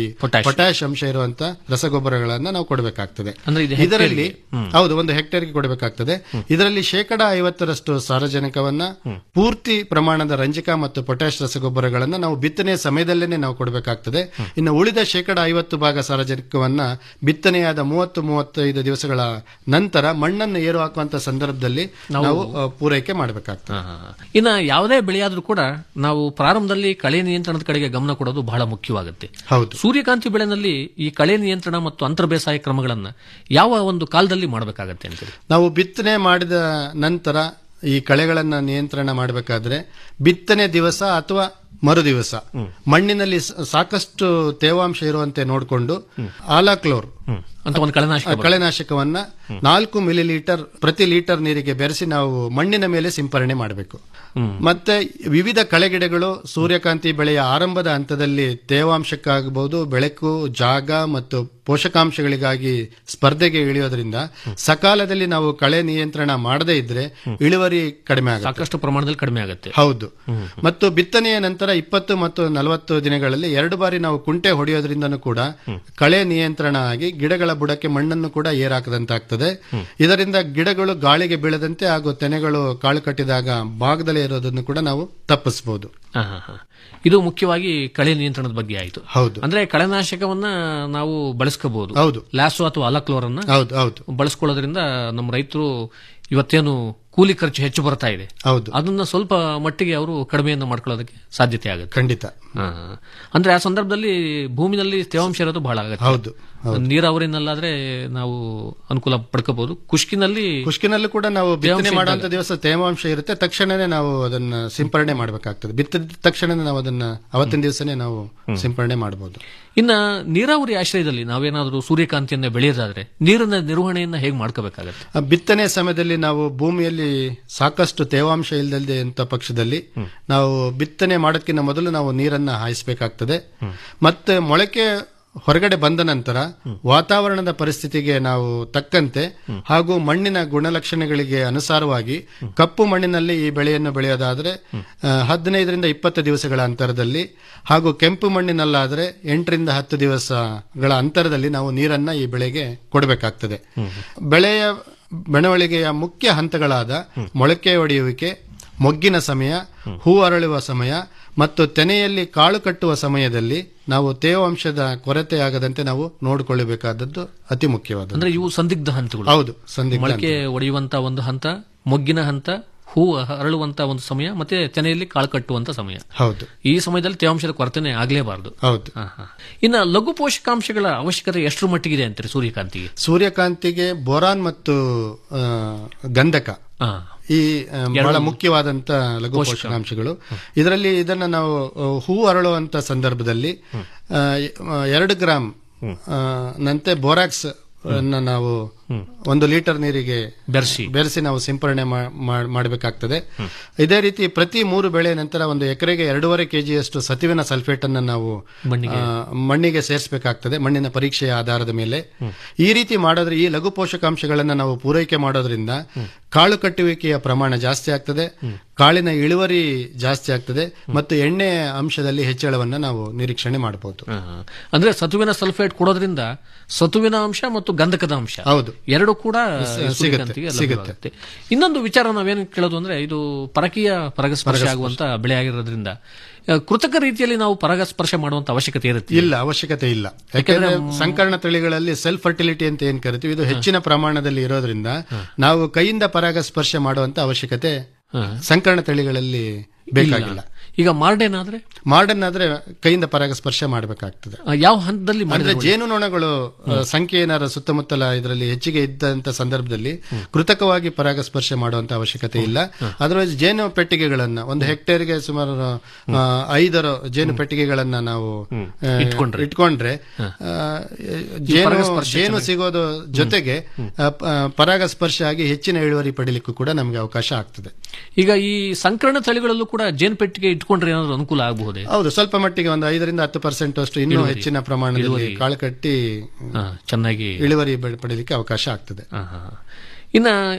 Speaker 10: ಕೆಜಿ ಪೊಟ್ಯಾಶ್ ಅಂಶ ಇರುವಂತ ರಸಗೊಬ್ಬರಗಳನ್ನ ನಾವು ಕೊಡಬೇಕಾಗ್ತದೆ
Speaker 9: ಅಂದ್ರೆ ಇದು
Speaker 10: ಇದರಲ್ಲಿ
Speaker 9: ಹೆಕ್ಟೇರ್ಗೆ? ಹ್ಮ್.
Speaker 10: ಹೌದು ಒಂದು ಹೆಕ್ಟೇರ್ಗೆ ಕೊಡಬೇಕಾಗ್ತದೆ ಇದರಲ್ಲಿ ಶೇಕಡ ಐವತ್ತರಷ್ಟು ಸಾರಜನಕವನ್ನ ಪೂರ್ತಿ ಪ್ರಮಾಣದ ರಂಜಕ ಮತ್ತು ಪೊಟ್ಯಾಶ್ ರಸಗೊಬ್ಬರಗಳನ್ನ ನಾವು ಬಿತ್ತನೆಯ ಸಮಯದಲ್ಲೇನೆ ನಾವು ಕೊಡಬೇಕಾಗ್ತದೆ ಇನ್ನು ಉಳಿದ ಶೇಕಡ ಐವತ್ತು ಭಾಗ ಸಾರಜನಕವನ್ನ ಬಿತ್ತನೆಯಾದ ಮೂವತ್ತು ಮೂವತ್ತೈದು ದಿವಸಗಳ ನಂತರ ಮಣ್ಣನ್ನು ಏರು ಹಾಕುವಂತ ಸಂದರ್ಭದಲ್ಲಿ
Speaker 9: ನಾವು-
Speaker 10: ನಾವು ಆ, ಪೂರೈಕೆ ಮಾಡಬೇಕಾಗ್ತದೆ
Speaker 9: ಇನ್ನ ಯಾವುದೇ ಬೆಳೆಯಾದ್ರೂ ಕೂಡ ನಾವು ಪ್ರಾರಂಭದಲ್ಲಿ ಕಳೆ ನಿಯಂತ್ರಣದ ಕಡೆಗೆ ಗಮನ ಕೊಡೋದು ಬಹಳ ಮುಖ್ಯವಾಗುತ್ತೆ
Speaker 10: ಹೌದು
Speaker 9: ಸೂರ್ಯಕಾಂತಿ ಬೆಳೆನಲ್ಲಿ ಈ ಕಳೆ ನಿಯಂತ್ರಣ ಮತ್ತು ಅಂತರ ಬೇಸಾಯ ಕ್ರಮಗಳನ್ನ ಯಾವ ಒಂದು ಕಾಲದಲ್ಲಿ ಮಾಡಬೇಕಾಗತ್ತೆ ಅಂತೀರಿ
Speaker 10: ನಾವು ಬಿತ್ತನೆ ಮಾಡಿದ ನಂತರ ಈ ಕಳೆಗಳನ್ನ ನಿಯಂತ್ರಣ ಮಾಡಬೇಕಾದ್ರೆ ಬಿತ್ತನೆ ದಿವಸ ಅಥವಾ ಮರು ದಿವಸ ಮಣ್ಣಿನಲ್ಲಿ ಸ- ಸಾಕಷ್ಟು ತೇವಾಂಶ ಇರುವಂತೆ ನೋಡಿಕೊಂಡು ಆಲಾಕ್ಲೋರ್
Speaker 9: ಅಂತ ಒಂದು ಕಳೆನಾಶಕ ಬರುತ್ತೆ.
Speaker 10: ಕಳೆನಾಶಕವನ್ನ ನಾಲ್ಕು ಮಿಲಿ ಲೀಟರ್ ಪ್ರತಿ ಲೀಟರ್ ನೀರಿಗೆ ಬೆರೆಸಿ ನಾವು ಮಣ್ಣಿನ ಮೇಲೆ ಸಿಂಪರಣೆ ಮಾಡಬೇಕು ಮತ್ತೆ ವಿವಿಧ ಕಳೆಗಿಡಗಳು ಸೂರ್ಯಕಾಂತಿ ಬೆಳೆಯ ಆರಂಭದ ಹಂತದಲ್ಲಿ ತೇವಾಂಶಕ್ಕಾಗಬಹುದು ಬೆಳಕು ಜಾಗ ಮತ್ತು ಪೋಷಕಾಂಶಗಳಿಗಾಗಿ ಸ್ಪರ್ಧೆಗೆ ಇಳಿಯೋದ್ರಿಂದ ಸಕಾಲದಲ್ಲಿ ನಾವು ಕಳೆ ನಿಯಂತ್ರಣ ಮಾಡದೇ ಇದ್ರೆ ಇಳುವರಿ ಕಡಿಮೆ ಆಗುತ್ತೆ
Speaker 9: ಸಾಕಷ್ಟು ಪ್ರಮಾಣದಲ್ಲಿ ಕಡಿಮೆ ಆಗುತ್ತೆ
Speaker 10: ಹೌದು ಮತ್ತು ಬಿತ್ತನೆಯ ನಂತರ ಇಪ್ಪತ್ತು ಮತ್ತು ನಲವತ್ತು ದಿನಗಳಲ್ಲಿ ಎರಡು ಬಾರಿ ನಾವು ಕುಂಟೆ ಹೊಡೆಯೋದ್ರಿಂದನೂ ಕೂಡ ಕಳೆ ನಿಯಂತ್ರಣ ಆಗಿ ಗಿಡಗಳ ಬುಡಕ್ಕೆ ಮಣ್ಣನ್ನು ಕೂಡ ಏರಾಕದಂತಾಗ್ತದೆ ಇದರಿಂದ ಗಿಡಗಳು ಗಾಳಿಗೆ ಬೀಳದಂತೆ ಹಾಗೂ ತೆನೆಗಳು ಕಾಳು ಕಟ್ಟಿದಾಗ ಭಾಗದಲ್ಲೇ ಇರೋದನ್ನು ಕೂಡ ನಾವು ತಪ್ಪಿಸಬಹುದು
Speaker 9: ಹಾ, ಹಾ, ಹಾ. ಇದು ಮುಖ್ಯವಾಗಿ ಕಳೆ ನಿಯಂತ್ರಣದ ಬಗ್ಗೆ ಆಯಿತು
Speaker 10: ಹೌದು
Speaker 9: ಅಂದ್ರೆ ಕಳೆನಾಶಕವನ್ನ ನಾವು ಬಳಸ್ಕೋಬಹುದು
Speaker 10: ಹೌದು.
Speaker 9: ಲ್ಯಾಸೋ ಅಥವಾ ಅಲಕ್ಲೋರ್ ಅನ್ನ
Speaker 10: ಹೌದು ಹೌದು
Speaker 9: ಬಳಸ್ಕೊಳ್ಳೋದ್ರಿಂದ ನಮ್ಮ ರೈತರು ಇವತ್ತೇನು ಕೂಲಿ ಖರ್ಚು ಹೆಚ್ಚು ಬರ್ತಾ ಇದೆ
Speaker 10: ಹೌದು
Speaker 9: ಅದನ್ನ ಸ್ವಲ್ಪ ಮಟ್ಟಿಗೆ ಅವರು ಕಡಿಮೆಯನ್ನು ಮಾಡ್ಕೊಳ್ಳೋದಕ್ಕೆ ಸಾಧ್ಯತೆ ಆಗುತ್ತೆ
Speaker 10: ಖಂಡಿತ
Speaker 9: ಹಾ. ಅಂದ್ರೆ ಆ ಸಂದರ್ಭದಲ್ಲಿ ಭೂಮಿನಲ್ಲಿ ತೇವಾಂಶ ಇರೋದು ಬಹಳ ಆಗುತ್ತೆ
Speaker 10: ಹೌದು,
Speaker 9: ನೀರಾವರಿನಲ್ಲಾದ್ರೆ ನಾವು ಅನುಕೂಲ ಪಡ್ಕೋಬಹುದು ಕುಷ್ಕಿನಲ್ಲಿ
Speaker 10: ಕುಷ್ಕಿನಲ್ಲೂ ಕೂಡ ನಾವು ಬಿತ್ತನೆ
Speaker 9: ತೇವಾಂಶ
Speaker 10: ಮಾಡುವಂತ
Speaker 9: ಇದ್ದಾಗ.
Speaker 10: ದಿವಸ ತೇವಾಂಶ ಇರುತ್ತೆ ತಕ್ಷಣನೇ ನಾವು ಅದನ್ನ ಸಿಂಪರಣೆ ಮಾಡಬೇಕಾಗ್ತದೆ ಬಿತ್ತಿದ ತಕ್ಷಣನೇ ನಾವು ಅದನ್ನ ಅವತ್ತಿನ ದಿವಸನೇ ನಾವು ಸಿಂಪರಣೆ ಮಾಡಬಹುದು
Speaker 9: ಇನ್ನ ನೀರಾವರಿ ಆಶ್ರಯದಲ್ಲಿ ನಾವೇನಾದ್ರೂ ಸೂರ್ಯಕಾಂತಿಯನ್ನ ಬೆಳೆಯೋದಾದ್ರೆ ನೀರಿನ ನಿರ್ವಹಣೆಯನ್ನ ಹೇಗೆ ಮಾಡ್ಕೋಬೇಕಾಗತ್ತೆ
Speaker 10: ಆ ಬಿತ್ತನೆ ಸಮಯದಲ್ಲಿ ನಾವು ಭೂಮಿಯಲ್ಲಿ ಸಾಕಷ್ಟು ತೇವಾಂಶ ಇಲ್ಲದೆ ಅಂತ ಪಕ್ಷದಲ್ಲಿ ನಾವು ಬಿತ್ತನೆ ಮಾಡೋದಕ್ಕಿಂತ ಮೊದಲು ನಾವು ನೀರನ್ನ ಹಾಯಿಸಬೇಕಾಗ್ತದೆ ಮತ್ತೆ ಮೊಳಕೆ ಹೊರಗಡೆ ಬಂದ ನಂತರ ವಾತಾವರಣದ ಪರಿಸ್ಥಿತಿಗೆ ನಾವು ತಕ್ಕಂತೆ ಹಾಗೂ ಮಣ್ಣಿನ ಗುಣಲಕ್ಷಣಗಳಿಗೆ ಅನುಸಾರವಾಗಿ ಕಪ್ಪು ಮಣ್ಣಿನಲ್ಲಿ ಈ ಬೆಳೆಯನ್ನು ಬೆಳೆಯೋದಾದ್ರೆ ಆ, ಹದಿನೈದರಿಂದ ಇಪ್ಪತ್ತು ದಿವಸಗಳ ಅಂತರದಲ್ಲಿ ಹಾಗೂ ಕೆಂಪು ಮಣ್ಣಿನಲ್ಲಾದ್ರೆ ಎಂಟರಿಂದ ಹತ್ತು ದಿವಸಗಳ ಅಂತರದಲ್ಲಿ ನಾವು ನೀರನ್ನ ಈ ಬೆಳೆಗೆ ಕೊಡಬೇಕಾಗ್ತದೆ ಬೆಳೆಯ ಬೆಳವಣಿಗೆಯ ಮುಖ್ಯ ಹಂತಗಳಾದ ಮೊಳಕೆ ಒಡೆಯುವಿಕೆ ಮೊಗ್ಗಿನ ಸಮಯ ಹೂ ಅರಳುವ ಸಮಯ ಮತ್ತು ತೆನೆಯಲ್ಲಿ ಕಾಳು ಕಟ್ಟುವ ಸಮಯದಲ್ಲಿ ನಾವು ತೇವಾಂಶದ ಕೊರತೆ ಆಗದಂತೆ ನಾವು ನೋಡಿಕೊಳ್ಳಬೇಕಾದದ್ದು ಅತಿ ಮುಖ್ಯವಾದದ್ದು
Speaker 9: ಅಂದ್ರೆ ಇವು ಸಂದಿಗ್ಧ ಹಂತಗಳು
Speaker 10: ಹೌದು ಸಂದಿಗ್ಧ
Speaker 9: ಮೊಳಕೆ ಒಡೆಯುವಂತ ಒಂದು ಹಂತ ಮೊಗ್ಗಿನ ಹಂತ ಹೂ ಅರಳುವಂತ ಒಂದು ಸಮಯ ಮತ್ತೆ ತೆನೆಯಲ್ಲಿ ಕಾಳು ಕಟ್ಟುವಂತ ಸಮಯ
Speaker 10: ಹೌದು
Speaker 9: ಈ ಸಮಯದಲ್ಲಿ ತೇವಾಂಶದ ಕೊರತೆನೆ ಆಗ್ಲೇಬಾರದು
Speaker 10: ಹೌದು
Speaker 9: ಹಾ, ಹಾ. ಇನ್ನ ಲಘು ಪೋಷಕಾಂಶಗಳ ಅವಶ್ಯಕತೆ ಎಷ್ಟರ ಮಟ್ಟಿಗಿದೆ ಅಂತೀರಿ ಸೂರ್ಯಕಾಂತಿಗೆ
Speaker 10: ಸೂರ್ಯಕಾಂತಿಗೆ ಬೋರಾನ್ ಮತ್ತು ಆ, ಗಂಧಕ
Speaker 9: ಹಾ.
Speaker 10: ಈ ಆ, ಬಹಳ ಮುಖ್ಯವಾದಂತ ಲಘು ಪೋಷಕಾಂಶಗಳು ಇದರಲ್ಲಿ ಇದನ್ನ ನಾವು ಆ, ಹೂ ಅರಳುವಂತ ಸಂದರ್ಭದಲ್ಲಿ ಆ, ಎರಡು ಗ್ರಾಂ ಆ, ನಂತೆ ಬೋರಾಕ್ಸ್ ಅನ್ನ ನಾವು ಒಂದು ಲೀಟರ್ ನೀರಿಗೆ
Speaker 9: ಬೆರೆಸಿ
Speaker 10: ಬೆರೆಸಿ ನಾವು ಸಿಂಪರಣೆ ಮಾಡಬೇಕಾಗ್ತದೆ ಇದೇ ರೀತಿ ಪ್ರತಿ ಮೂರು ಬೆಳೆ ನಂತರ ಒಂದು ಎಕರೆಗೆ ಎರಡೂವರೆ ಕೆಜಿಯಷ್ಟು ಸತುವಿನ ಸಲ್ಫೇಟ್ ಅನ್ನು ನಾವು
Speaker 9: ಮಣ್ಣಿಗೆ-
Speaker 10: ಆ, ಮಣ್ಣಿಗೆ ಸೇರಿಸಬೇಕಾಗ್ತದೆ ಮಣ್ಣಿನ ಪರೀಕ್ಷೆಯ ಆಧಾರದ ಮೇಲೆ ಈ ರೀತಿ ಮಾಡೋದ್ರೆ ಈ ಲಘು ಪೋಷಕಾಂಶಗಳನ್ನು ನಾವು ಪೂರೈಕೆ ಮಾಡೋದ್ರಿಂದ ಕಾಳು ಕಟ್ಟುವಿಕೆಯ ಪ್ರಮಾಣ ಜಾಸ್ತಿ ಆಗ್ತದೆ ಕಾಳಿನ ಇಳುವರಿ ಜಾಸ್ತಿ ಆಗ್ತದೆ ಮತ್ತು ಎಣ್ಣೆ ಅಂಶದಲ್ಲಿ ಹೆಚ್ಚಳವನ್ನ ನಾವು ನಿರೀಕ್ಷಣೆ ಮಾಡಬಹುದು
Speaker 9: ಹಾ, ಹಾ. ಅಂದ್ರೆ ಸತುವಿನ ಸಲ್ಫೇಟ್ ಕೊಡೋದ್ರಿಂದ ಸತುವಿನ ಅಂಶ ಮತ್ತು ಗಂಧಕದ ಅಂಶ
Speaker 10: ಹೌದು
Speaker 9: ಎರಡು ಕೂಡ
Speaker 10: ಸಿಗುತ್ತೆ,
Speaker 9: ಸೂರ್ಯಕಾಂತಿಗೆ
Speaker 10: ಸಿಗುತ್ತೆ.
Speaker 9: ಲಭ್ಯವಾಗುತ್ತೆ. ಇನ್ನೊಂದು ವಿಚಾರ ನಾವೇನು ಕೇಳೋದು ಅಂದ್ರೆ ಇದು ಪರಕೀಯ ಪರಾಗಸ್ಪರ್ಶ ಆಗುವಂತ ಬೆಳೆ ಆಗಿರೋದ್ರಿಂದ ಆ, ಕೃತಕ ರೀತಿಯಲ್ಲಿ ನಾವು ಪರಾಗಸ್ಪರ್ಶ ಮಾಡುವಂತ ಅವಶ್ಯಕತೆ ಇರುತ್ತೆ
Speaker 10: ಇಲ್ಲ ಅವಶ್ಯಕತೆ ಇಲ್ಲ ಯಾಕಂದ್ರೆ ಸಂಕರಣ ತಳಿಗಳಲ್ಲಿ ಸೆಲ್ಫ್ ಫರ್ಟಿಲಿಟಿ ಅಂತ ಏನ್ ಕರಿತೀವಿ ಇದು ಹೆಚ್ಚಿನ ಪ್ರಮಾಣದಲ್ಲಿ ಇರೋದ್ರಿಂದ ನಾವು ಕೈಯಿಂದ ಪರಾಗಸ್ಪರ್ಶ ಮಾಡುವಂತ ಅವಶ್ಯಕತೆ ಸಂಕರಣ ತಳಿಗಳಲ್ಲಿ ಬೇಕಾಗಿಲ್ಲ
Speaker 9: ಈಗ ಮಾರ್ಡೇನ್ ಆದ್ರೆ
Speaker 10: ಮಾಡರ್ನ್ ಆದ್ರೆ ಕೈಯಿಂದ ಪರಾಗಸ್ಪರ್ಶ ಮಾಡಬೇಕಾಗ್ತದೆ
Speaker 9: ಆ, ಯಾವ ಹಂತದಲ್ಲಿ
Speaker 10: ಅಂದ್ರೆ
Speaker 9: ಮಾಡಿದ್ರೆ ಒಳ್ಳೆ-
Speaker 10: ಜೇನುನೊಣಗಳು ಆ, ಸಂಖ್ಯೆ ಏನಾರ ಸುತ್ತಮುತ್ತಲ ಇದರಲ್ಲಿ ಹೆಚ್ಚಿಗೆ ಇದ್ದಂತ ಸಂದರ್ಭದಲ್ಲಿ ಕೃತಕವಾಗಿ ಪರಾಗಸ್ಪರ್ಶ ಮಾಡುವಂತ ಅವಶ್ಯಕತೆ ಇಲ್ಲ ಅದರೊಳಗೆ ಜೇನು ಪೆಟ್ಟಿಗೆಗಳನ್ನ ಒಂದು ಹೆಕ್ಟೇರ್ಗೆ ಸುಮಾರು ಆ, ಐದರ ಜೇನು ಪೆಟ್ಟಿಗೆಗಳನ್ನ ನಾವು ಆ,
Speaker 9: ಇಟ್ಕೊಂಡ್ರೆ.
Speaker 10: ಇಟ್ಕೊಂಡ್ರೆ ಆ, ಜೇನು
Speaker 9: ಪರಾಗಸ್ಪರ್ಶ
Speaker 10: ಜೇನು ಸಿಗೋದು ಜೊತೆಗೆ ಆ, ಪ- ಆ, ಪರಾಗಸ್ಪರ್ಶ ಆಗಿ ಹೆಚ್ಚಿನ ಇಳುವರಿ ಪಡಿಲಿಕ್ಕೂ ಕೂಡ ನಮಗೆ ಅವಕಾಶ ಆಗ್ತದೆ
Speaker 9: ಈಗ ಈ ಸಂಕರಣ ತಳಿಗಳಲ್ಲೂ ಕೂಡ ಜೇನ್ ಪೆಟ್ಟಿಗೆ ಇಟ್ಕೊಂಡ್ರೆ ಏನಾದ್ರು ಅನುಕೂಲ ಆಗಬಹುದೇ
Speaker 10: ಹೌದು ಸ್ವಲ್ಪ ಮಟ್ಟಿಗೆ ಒಂದು ಐದರಿಂದ ಹತ್ತು ಪರ್ಸೆಂಟ್ ಅಷ್ಟು ಇನ್ನೂ
Speaker 9: ಇಳುವರಿ.
Speaker 10: ಹೆಚ್ಚಿನ ಪ್ರಮಾಣದಲ್ಲಿ
Speaker 9: ಇಳುವರಿ.
Speaker 10: ಕಾಳು ಕಟ್ಟಿ
Speaker 9: ಹಾ, ಚೆನ್ನಾಗಿ
Speaker 10: ಇಳುವರಿ ಬೆಳೆ- ಪಡೀಲಿಕ್ಕೆ ಅವಕಾಶ ಆಗ್ತದೆ
Speaker 9: ಹಾ, ಹಾ. ಇನ್ನ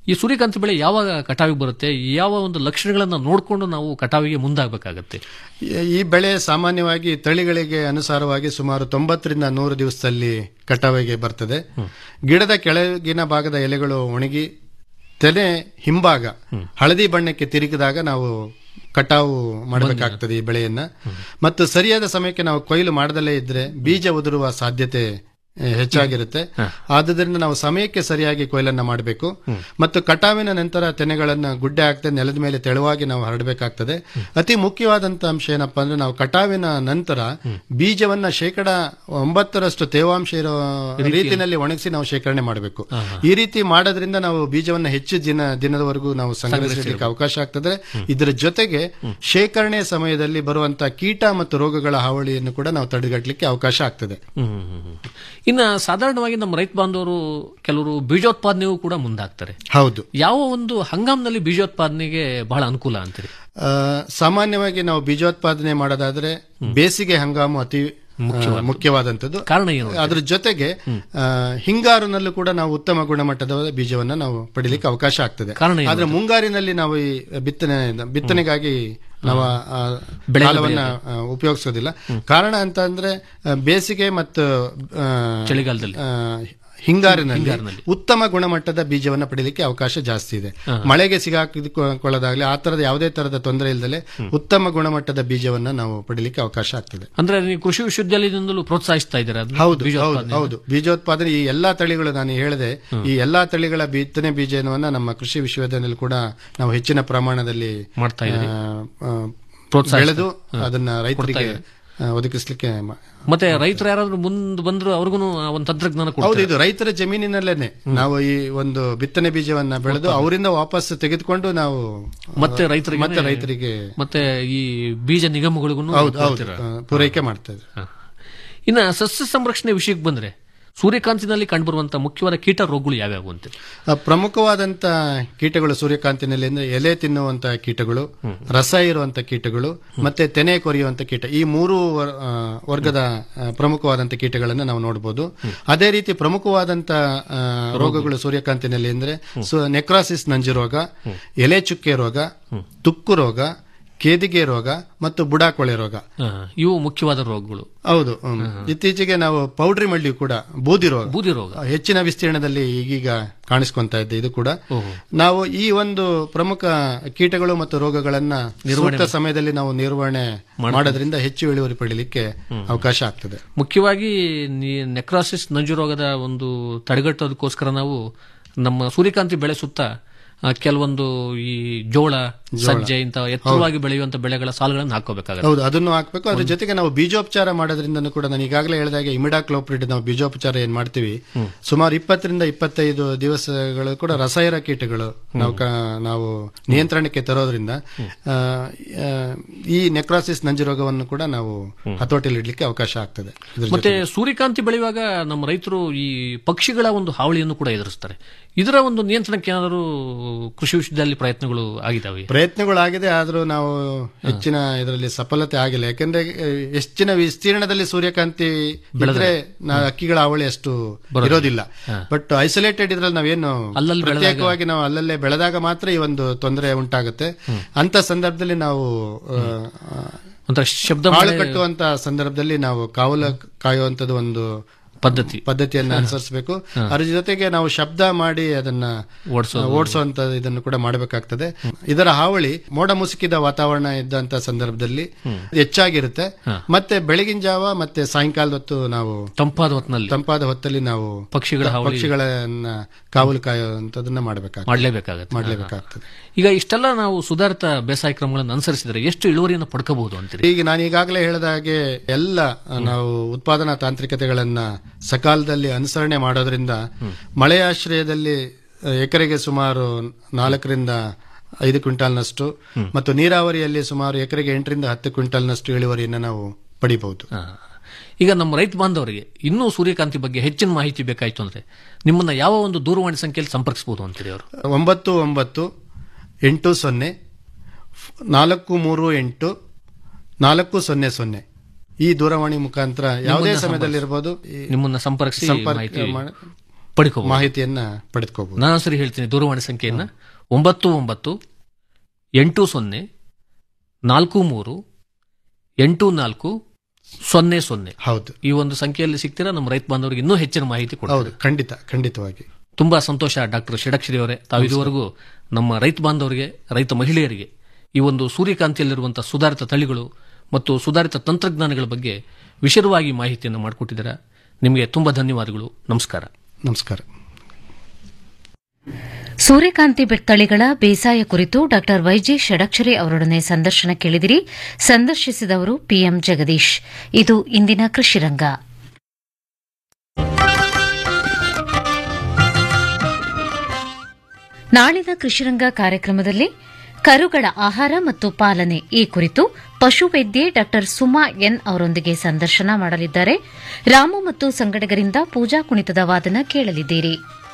Speaker 9: ಈ ಸೂರ್ಯಕಾಂತಿ ಬೆಳೆ ಯಾವಾಗ ಕಟಾವಿಗೆ ಬರುತ್ತೆ ಯಾವ ಒಂದು ಲಕ್ಷಣಗಳನ್ನ ನೋಡಿಕೊಂಡು ನಾವು ಕಟಾವಿಗೆ ಮುಂದಾಗಬೇಕಾಗತ್ತೆ
Speaker 10: ಈ- ಈ ಬೆಳೆ ಸಾಮಾನ್ಯವಾಗಿ ತಳಿಗಳಿಗೆ ಅನುಸಾರವಾಗಿ ಸುಮಾರು ತೊಂಬತ್ತರಿಂದ ನೂರು ದಿವಸದಲ್ಲಿ ಕಟಾವಿಗೆ ಬರ್ತದೆ ಗಿಡದ ಕೆಳಗಿನ ಭಾಗದ ಎಲೆಗಳು ಒಣಗಿ ತೆನೆ ಹಿಂಭಾಗ ಹಳದಿ ಬಣ್ಣಕ್ಕೆ ತಿರುಗಿದಾಗ ನಾವು ಕಟಾವು ಮಾಡಬೇಕಾಗ್ತದೆ ಈ ಬೆಳೆಯನ್ನ ಮತ್ತು ಸರಿಯಾದ ಸಮಯಕ್ಕೆ ನಾವು ಕೊಯ್ಲು ಮಾಡದಲ್ಲೇ ಇದ್ರೆ ಬೀಜ ಉದುರುವ ಸಾಧ್ಯತೆ ಆ, ಹೆಚ್ಚಾಗಿರುತ್ತೆ ಆದುದರಿಂದ ನಾವು ಸಮಯಕ್ಕೆ ಸರಿಯಾಗಿ ಕೊಯ್ಲನ್ನ ಮಾಡಬೇಕು ಮತ್ತು ಕಟಾವಿನ ನಂತರ ತೆನೆಗಳನ್ನ ಗುಡ್ಡೆ ಹಾಕ್ತದೆ ನೆಲದ ಮೇಲೆ ತೆಳುವಾಗಿ ನಾವು ಹರಡಬೇಕಾಗ್ತದೆ ಅತಿ ಮುಖ್ಯವಾದಂತ ಅಂಶ ಏನಪ್ಪಾ ಅಂದ್ರೆ ನಾವು ಕಟಾವಿನ ನಂತರ ಬೀಜವನ್ನ ಶೇಕಡ ಒಂಬತ್ತರಷ್ಟು ತೇವಾಂಶ ಇರೋ ರೀತಿಯಲ್ಲಿ ಒಣಗಿಸಿ ನಾವು ಶೇಖರಣೆ ಮಾಡಬೇಕು ಈ ರೀತಿ ಮಾಡೋದ್ರಿಂದ ನಾವು ಬೀಜವನ್ನ ಹೆಚ್ಚು ದಿನ ದಿನದವರೆಗೂ ನಾವು ಸಂಗ್ರಹಿಸಲಿಕ್ಕೆ ಅವಕಾಶ ಆಗ್ತದೆ ಇದರ ಜೊತೆಗೆ ಶೇಖರಣೆ ಸಮಯದಲ್ಲಿ ಬರುವಂತ ಕೀಟ ಮತ್ತು ರೋಗಗಳ ಹಾವಳಿಯನ್ನು ಕೂಡ ನಾವು ತಡೆಗಟ್ಟಲಿಕ್ಕೆ ಅವಕಾಶ ಆಗ್ತದೆ
Speaker 9: ಇನ್ನ ಸಾಧಾರಣವಾಗಿ ನಮ್ಮ ರೈತ ಬಾಂಧವರು ಕೆಲವರು ಬೀಜೋತ್ಪಾದನೆಗೂ ಕೂಡ ಮುಂದಾಗ್ತಾರೆ
Speaker 10: ಹೌದು
Speaker 9: ಯಾವ ಒಂದು ಹಂಗಾಮ್ನಲ್ಲಿ ಬೀಜೋತ್ಪಾದನೆಗೆ ಬಹಳ ಅನುಕೂಲ ಅಂತೀರಿ
Speaker 10: ಆ, ಸಾಮಾನ್ಯವಾಗಿ ನಾವು ಬೀಜೋತ್ಪಾದನೆ ಮಾಡೋದಾದ್ರೆ ಬೇಸಿಗೆ ಹಂಗಾಮು ಅತಿ ಆ, ಮುಖ್ಯವಾದಂಥದ್ದು
Speaker 9: ಕಾರಣ ಏನು
Speaker 10: ಅದ್ರ ಜೊತೆಗೆ ಆ, ಹಿಂಗಾರಿನಲ್ಲೂ ಕೂಡ ನಾವು ಉತ್ತಮ ಗುಣಮಟ್ಟದ ಬೀಜವನ್ನ ನಾವು ಪಡಿಲಿಕ್ಕೆ ಅವಕಾಶ ಆಗ್ತದೆ
Speaker 9: ಕಾರಣ ಏನು
Speaker 10: ಆದ್ರೆ ಮುಂಗಾರಿನಲ್ಲಿ ನಾವು ಈ ಬಿತ್ತನೆ ಬಿತ್ತನೆಗಾಗಿ ನಾವು ಆ
Speaker 9: ಬೆಳೆಗಳು
Speaker 10: ಕಾಲವನ್ನ ಆ, ಉಪಯೋಗಿಸೋದಿಲ್ಲ ಕಾರಣ ಅಂತ ಅಂದ್ರೆ ಆ, ಬೇಸಿಗೆ ಮತ್ತು ಆ,
Speaker 9: ಚಳಿಗಾಲದಲ್ಲಿ.
Speaker 10: ಆ, ಹಿಂಗಾರಿನಲ್ಲಿ ಉತ್ತಮ ಗುಣಮಟ್ಟದ ಬೀಜವನ್ನ ಪಡಿಲಿಕ್ಕೆ ಅವಕಾಶ ಜಾಸ್ತಿ ಇದೆ ಮಳೆಗೆ ಸಿಗಾಕೊಳ್ಳೋದಾಗ್ಲಿ ಆ ತರದ ಯಾವುದೇ ತರದ ತೊಂದರೆ ಇಲ್ಲದೆ ಉತ್ತಮ ಗುಣಮಟ್ಟದ ಬೀಜವನ್ನ ನಾವು ಪಡಿಲಿಕ್ಕೆ ಅವಕಾಶ ಆಗ್ತದೆ
Speaker 9: ಅಂದ್ರೆ ನೀವು ಕೃಷಿ ವಿಶ್ವವಿದ್ಯಾಲಯದಿಂದಲೂ ಪ್ರೋತ್ಸಾಹಿಸ್ತಾ ಇದ್ದೀರಾ ಅದನ್ನ?
Speaker 10: ಹೌದು ಹೌದು
Speaker 9: ಬೀಜೋತ್ಪಾದನೆ
Speaker 10: ಹೌದು ಬೀಜೋತ್ಪಾದನೆ ಈ ಎಲ್ಲಾ ತಳಿಗಳು ನಾನು ಹೇಳಿದೆ ಈ ಎಲ್ಲಾ ತಳಿಗಳ ಬಿತ್ತನೆ ಬೀಜವನ್ನ ನಮ್ಮ ಕೃಷಿ ವಿಶ್ವವಿದ್ಯಾಲಯದಲ್ಲಿ ಕೂಡ ನಾವು ಹೆಚ್ಚಿನ ಪ್ರಮಾಣದಲ್ಲಿ
Speaker 9: ಮಾಡ್ತಾ ಇದ್ದೀರಿ.
Speaker 10: ಆ, ಆ,
Speaker 9: ಪ್ರೋತ್ಸಾಹಿಸ್ತಾ-
Speaker 10: ಬೆಳೆದು ಅದನ್ನ ರೈತರಿಗೆ ಆ, ಒದಗಿಸ್ಲಿಕ್ಕೆ ಮ-
Speaker 9: ಮತ್ತೆ ರೈತರು ಯಾರಾದ್ರೂ ಮುಂದ್ ಬಂದ್ರು ಅವ್ರಿಗೂ ಒಂದು ತಂತ್ರಜ್ಞಾನ
Speaker 10: ಹೌದು
Speaker 9: ಕೊಡ್ತಾರೆ
Speaker 10: ಇದು ರೈತರ ಜಮೀನಿನಲ್ಲೇನೆ ನಾವು ಈ ಒಂದು ಬಿತ್ತನೆ ಬೀಜವನ್ನ ಬೆಳೆದು ಅವರಿಂದ ವಾಪಸ್ ತೆಗೆದುಕೊಂಡು ನಾವು
Speaker 9: ಮತ್ತೆ ರೈತರಿಗೆ
Speaker 10: ಮತ್ತೆ ರೈತರಿಗೆ
Speaker 9: ಮತ್ತೆ ಈ ಬೀಜ ನಿಗಮಗಳಿಗೂ
Speaker 10: ಹೌದು ಹೌದು ಆ, ಪೂರೈಕೆ ಮಾಡ್ತಾ ಇದ್ದಾರೆ
Speaker 9: ಇನ್ನ ಸಸ್ಯ ಸಂರಕ್ಷಣೆ ವಿಷಯಕ್ಕೆ ಬಂದ್ರೆ ಸೂರ್ಯಕಾಂತಿನಲ್ಲಿ ಕಂಡುಬರುವಂತಹ ಮುಖ್ಯವಾದ ಕೀಟ ರೋಗಗಳು ಯಾವ್ಯಾವು ಅಂತ
Speaker 10: ಆ, ಪ್ರಮುಖವಾದಂತ ಕೀಟಗಳು ಸೂರ್ಯಕಾಂತಿನಲ್ಲಿ ಅಂದ್ರೆ ಎಲೆ ತಿನ್ನುವಂತ ಕೀಟಗಳು ರಸ ಇರುವಂತ ಕೀಟಗಳು ಮತ್ತೆ ತೆನೆ ಕೊರಿಯುವಂತ ಕೀಟ ಈ ಮೂರು ವರ್- ಆ, ವರ್ಗದ ಆ, ಪ್ರಮುಖವಾದಂತ ಕೀಟಗಳನ್ನು ನಾವು ನೋಡಬಹುದು ಅದೇ ರೀತಿ ಪ್ರಮುಖವಾದಂತ ಆ, ರೋಗಗಳು ಸೂರ್ಯಕಾಂತಿನಲ್ಲಿ ಅಂದ್ರೆ ಸು- ನೆಕ್ರಾಸಿಸ್ ನಂಜು ರೋಗ ಎಲೆ ಚುಕ್ಕೆ ರೋಗ ತುಕ್ಕು ರೋಗ ಕೇದಿಗೆ ರೋಗ ಮತ್ತು ಬುಡಾಕೊಳೆ ರೋಗ
Speaker 9: ಆ, ಇವು ಮುಖ್ಯವಾದ ರೋಗಗಳು
Speaker 10: ಹೌದು ಹ್ಮ್. ಇತ್ತೀಚೆಗೆ ನಾವು ಪೌಡ್ರಿ ಮಳ್ಳಿ ಕೂಡ ಬೂದಿ ರೋಗ
Speaker 9: ಬೂದಿ ರೋಗ
Speaker 10: ಹೆಚ್ಚಿನ ವಿಸ್ತೀರ್ಣದಲ್ಲಿ ಈಗೀಗ ಕಾಣಿಸ್ಕೊಂತ ಇದೆ ಇದು ಕೂಡ ನಾವು ಈ ಒಂದು ಪ್ರಮುಖ ಕೀಟಗಳು ಮತ್ತು ರೋಗಗಳನ್ನ ಸೂಕ್ತ ಸಮಯದಲ್ಲಿ ನಾವು ನಿರ್ವಹಣೆ ಮಾಡೋದ್ರಿಂದ ಹೆಚ್ಚು ಇಳುವರಿ ಪಡೀಲಿಕ್ಕೆ ಅವಕಾಶ ಆಗ್ತದೆ
Speaker 9: ಮುಖ್ಯವಾಗಿ ನೀ- ನೆಕ್ರಾಸಿಸ್ ನಂಜು ರೋಗದ ಒಂದು ತಡೆಗಟ್ಟೋದಕ್ಕೋಸ್ಕರ ನಾವು ನಮ್ಮ ಸೂರ್ಯಕಾಂತಿ ಬೆಳೆ ಸುತ್ತ ಆ, ಕೆಲವೊಂದು ಈ ಜೋಳ ಸಜ್ಜೆ ಇಂತ ಎತ್ತರವಾಗಿ ಬೆಳೆಯುವಂತ ಬೆಳೆಗಳ ಸಾಲುಗಳನ್ನು ಹಾಕೋಬೇಕಾಗುತ್ತೆ
Speaker 10: ಹೌದು ಅದನ್ನು ಹಾಕ್ಬೇಕು ಅದ್ರ ಜೊತೆಗೆ ನಾವು ಬೀಜೋಪಚಾರ ಮಾಡೋದ್ರಿಂದ ಕೂಡ ನಾನು ಈಗಾಗಲೇ ಹೇಳಿದಾಗೆ ಇಮಿಡಾಕ್ಲೋಪ್ರಿಡ್ ನಾವು ಬೀಜೋಪಚಾರ ಏನ್ ಮಾಡ್ತೀವಿ ಸುಮಾರು ಇಪ್ಪತ್ತರಿಂದ ಇಪ್ಪತ್ತೈದು ದಿವಸಗಳು ಕೂಡ ರಸಾಯನ ಕೀಟಗಳು ನಾವು ಕ- ನಾವು ನಿಯಂತ್ರಣಕ್ಕೆ ತರೋದ್ರಿಂದ ಆ, ಆ, ಈ ನೆಕ್ರಾಸಿಸ್ ನಂಜು ರೋಗವನ್ನು ಕೂಡ ನಾವು ಹತೋಟಿಯಲ್ಲಿ ಇಡ್ಲಿಕ್ಕೆ ಅವಕಾಶ ಆಗ್ತದೆ ಇದ್ರ
Speaker 9: ಮತ್ತೆ ಸೂರ್ಯಕಾಂತಿ ಬೆಳೆಯುವಾಗ ನಮ್ಮ ರೈತರು ಈ ಪಕ್ಷಿಗಳ ಒಂದು ಹಾವಳಿಯನ್ನು ಕೂಡ ಎದುರಿಸ್ತಾರೆ ಇದರ ಒಂದು ನಿಯಂತ್ರಣಕ್ಕೆ ಏನಾದರೂ ಕೃಷಿ ವಿಶ್ವವಿದ್ಯಾಲಯ ಪ್ರಯತ್ನಗಳು ಆಗಿದ್ದಾವೆ
Speaker 10: ಪ್ರಯತ್ನಗಳಾಗಿದೆ ಆದ್ರೂ ನಾವು ಹೆಚ್ಚಿನ ಇದರಲ್ಲಿ ಸಫಲತೆ ಆಗಿಲ್ಲ ಯಾಕಂದ್ರೆ ಆ, ಹೆಚ್ಚಿನ ವಿಸ್ತೀರ್ಣದಲ್ಲಿ ಸೂರ್ಯಕಾಂತಿ ಬೆಳೆದ್ರೆ ನಾ ಅಕ್ಕಿಗಳ ಅವಳಿ ಅಷ್ಟು ಇರೋದಿಲ್ಲ ಬಟ್ ಐಸೋಲೇಟೆಡ್ ಇದ್ರಲ್ಲಿ ನಾವೇನು
Speaker 9: ಅಲ್ಲಲ್ಲಿ ಬೆಳೆದಾಗ-
Speaker 10: ಪ್ರತ್ಯೇಕವಾಗಿ ನಾವು ಅಲ್ಲಲ್ಲೇ ಬೆಳೆದಾಗ ಮಾತ್ರ ಈ ಒಂದು ತೊಂದರೆ ಉಂಟಾಗುತ್ತೆ ಅಂತ ಸಂದರ್ಭದಲ್ಲಿ ನಾವು ಆ,
Speaker 9: ಒಂಥರ ಶಬ್ದ
Speaker 10: ಕಾಳು
Speaker 9: ಮಳೆ
Speaker 10: ಕಟ್ಟುವಂತ ಸಂದರ್ಭದಲ್ಲಿ ನಾವು ಕಾವಲು ಕಾಯುವಂತದ್ದು ಒಂದು
Speaker 9: ಪದ್ಧತಿ
Speaker 10: ಪದ್ಧತಿಯನ್ನು ಅನುಸರಿಸಬೇಕು ಅದ್ರ ಜೊತೆಗೆ ನಾವು ಶಬ್ದ ಮಾಡಿ ಅದನ್ನ
Speaker 9: ಓಡ್ಸೋದು.
Speaker 10: ಓಡಿಸುವಂತ ಇದನ್ನು ಕೂಡ ಮಾಡಬೇಕಾಗ್ತದೆ ಇದರ ಹಾವಳಿ ಮೋಡ ಮುಸುಕಿದ ವಾತಾವರಣ ಇದ್ದಂತ ಸಂದರ್ಭದಲ್ಲಿ ಹೆಚ್ಚಾಗಿರುತ್ತೆ ಮತ್ತೆ ಬೆಳಗಿನ ಜಾವ ಮತ್ತೆ ಸಾಯಂಕಾಲದ ಹೊತ್ತು ನಾವು
Speaker 9: ತಂಪಾದ ಹೊತ್ತಿನಲ್ಲಿ
Speaker 10: ತಂಪಾದ ಹೊತ್ತಲ್ಲಿ ನಾವು
Speaker 9: ಪಕ್ಷಿಗಳ ಹಾವಳಿ
Speaker 10: ಪಕ್ಷಿಗಳನ್ನ ಕಾವಲು ಕಾಯುವಂತದನ್ನ ಮಾಡಬೇಕಾಗ್ತದೆ
Speaker 9: ಮಾಡಲೇಬೇಕಾಗತ್ತೆ
Speaker 10: ಮಾಡ್ಲೇಬೇಕಾಗ್ತದೆ
Speaker 9: ಈಗ ಇಷ್ಟೆಲ್ಲ ನಾವು ಸುಧಾರಿತ ಬೇಸಾಯ ಕ್ರಮಗಳನ್ನು ಅನುಸರಿಸಿದರೆ ಎಷ್ಟು ಇಳುವರಿಯನ್ನು ಪಡ್ಕೋಬಹುದು ಅಂತೀರಿ
Speaker 10: ಈಗ ನಾನು ಈಗಾಗಲೇ ಹೇಳಿದ ಹಾಗೆ ಎಲ್ಲ ನಾವು ಉತ್ಪಾದನಾ ತಾಂತ್ರಿಕತೆಗಳನ್ನ ಸಕಾಲದಲ್ಲಿ ಅನುಸರಣೆ ಮಾಡೋದ್ರಿಂದ ಮಳೆಯಾಶ್ರಯದಲ್ಲಿ ಆ, ಎಕರೆಗೆ ಸುಮಾರು ನಾಲ್ಕರಿಂದ ಐದು ಕ್ವಿಂಟಾಲ್ನಷ್ಟು ಮತ್ತು ನೀರಾವರಿಯಲ್ಲಿ ಸುಮಾರು ಎಕರೆಗೆ ಎಂಟರಿಂದ ಹತ್ತು ಕ್ವಿಂಟಾಲ್ನಷ್ಟು ಇಳುವರಿಯನ್ನು ನಾವು ಪಡಿಬಹುದು
Speaker 9: ಆ. ಈಗ ನಮ್ಮ ರೈತ ಬಾಂಧವರಿಗೆ ಇನ್ನೂ ಸೂರ್ಯಕಾಂತಿ ಬಗ್ಗೆ ಹೆಚ್ಚಿನ ಮಾಹಿತಿ ಬೇಕಾಯ್ತು ಅಂದ್ರೆ ನಿಮ್ಮನ್ನ ಯಾವ ಒಂದು ದೂರವಾಣಿ ಸಂಖ್ಯೆಯಲ್ಲಿ ಸಂಪರ್ಕಿಸಬಹುದು ಅಂತೀರಿ ಅವರು
Speaker 10: ಒಂಬತ್ತು ಒಂಬತ್ತು ಎಂಟು ಸೊನ್ನೆ ನಾಲ್ಕು ಮೂರು ಎಂಟು ನಾಲ್ಕು ಸೊನ್ನೆ ಸೊನ್ನೆ ಈ ದೂರವಾಣಿ ಮುಖಾಂತರ ಯಾವುದೇ ಸಮಯದಲ್ಲಿ ಇರಬಹುದು ಈ
Speaker 9: ನಿಮ್ಮನ್ನ ಸಂಪರ್ಕಿಸಿ
Speaker 10: ಸಂಪರ್ಕ
Speaker 9: ಮಾಹಿತಿ
Speaker 10: ಮಾಡಿ-
Speaker 9: ಪಡ್ಕೋಬಹುದು
Speaker 10: ಮಾಹಿತಿಯನ್ನ ಪಡೆದುಕೋಬಹುದು
Speaker 9: ನಾನು ಸರಿ ಹೇಳ್ತೀನಿ ದೂರವಾಣಿ ಸಂಖ್ಯೆಯನ್ನ ಒಂಬತ್ತು ಒಂಬತ್ತು ಎಂಟು ಸೊನ್ನೆ ನಾಲ್ಕು ಮೂರು ಎಂಟು ನಾಲ್ಕು ಸೊನ್ನೆ ಸೊನ್ನೆ
Speaker 10: ಹೌದು
Speaker 9: ಈ ಒಂದು ಸಂಖ್ಯೆಯಲ್ಲಿ ಸಿಗ್ತೀರಾ ನಮ್ಮ ರೈತ ಬಾಂಧವರಿಗೆ ಇನ್ನೂ ಹೆಚ್ಚಿನ ಮಾಹಿತಿ
Speaker 10: ಹೌದು
Speaker 9: ಕೊಡ್ತಾರೆ
Speaker 10: ಖಂಡಿತ ಖಂಡಿತವಾಗಿ
Speaker 9: ತುಂಬಾ ಸಂತೋಷ ಡಾಕ್ಟರ್ ಷಡಕ್ಷರಿ ಅವರೇ ತಾವು ಇದುವರೆಗೂ ನಮ್ಮ ರೈತ ಬಾಂಧವರಿಗೆ ರೈತ ಮಹಿಳೆಯರಿಗೆ ಈ ಒಂದು ಸೂರ್ಯಕಾಂತಿಯಲ್ಲಿರುವಂತಹ ಸುಧಾರಿತ ತಳಿಗಳು ಮತ್ತು ಸುಧಾರಿತ ತಂತ್ರಜ್ಞಾನಗಳ ಬಗ್ಗೆ ವಿಶದವಾಗಿ ಮಾಹಿತಿಯನ್ನು ಮಾಡಿಕೊಟ್ಟಿದ್ದೀರಾ ನಿಮಗೆ ತುಂಬಾ ಧನ್ಯವಾದಗಳು ನಮಸ್ಕಾರ
Speaker 10: ನಮಸ್ಕಾರ
Speaker 2: ಸೂರ್ಯಕಾಂತಿ ಬೆ- ತಳಿಗಳ ಬೇಸಾಯ ಕುರಿತು ಡಾಕ್ಟರ್ ವೈಜಿ ಷಡಕ್ಷರಿ ಅವರೊಡನೆ ಸಂದರ್ಶನ ಕೇಳಿದಿರಿ ಸಂದರ್ಶಿಸಿದವರು ಪಿಎಂ ಜಗದೀಶ್ ಇದು ಇಂದಿನ ಕೃಷಿರಂಗ ನಾಳಿನ ಕೃಷಿರಂಗ ಕಾರ್ಯಕ್ರಮದಲ್ಲಿ ಕರುಗಳ ಆಹಾರ ಮತ್ತು ಪಾಲನೆ ಈ ಕುರಿತು ಪಶುವೈದ್ಯೆ ಡಾಕ್ಟರ್ ಸುಮಾ ಎನ್ ಅವರೊಂದಿಗೆ ಸಂದರ್ಶನ ಮಾಡಲಿದ್ದಾರೆ ರಾಮು ಮತ್ತು ಸಂಗಡಿಗರಿಂದ ಪೂಜಾ ಕುಣಿತದ ವಾದನ ಕೇಳಲಿದ್ದೀರಿ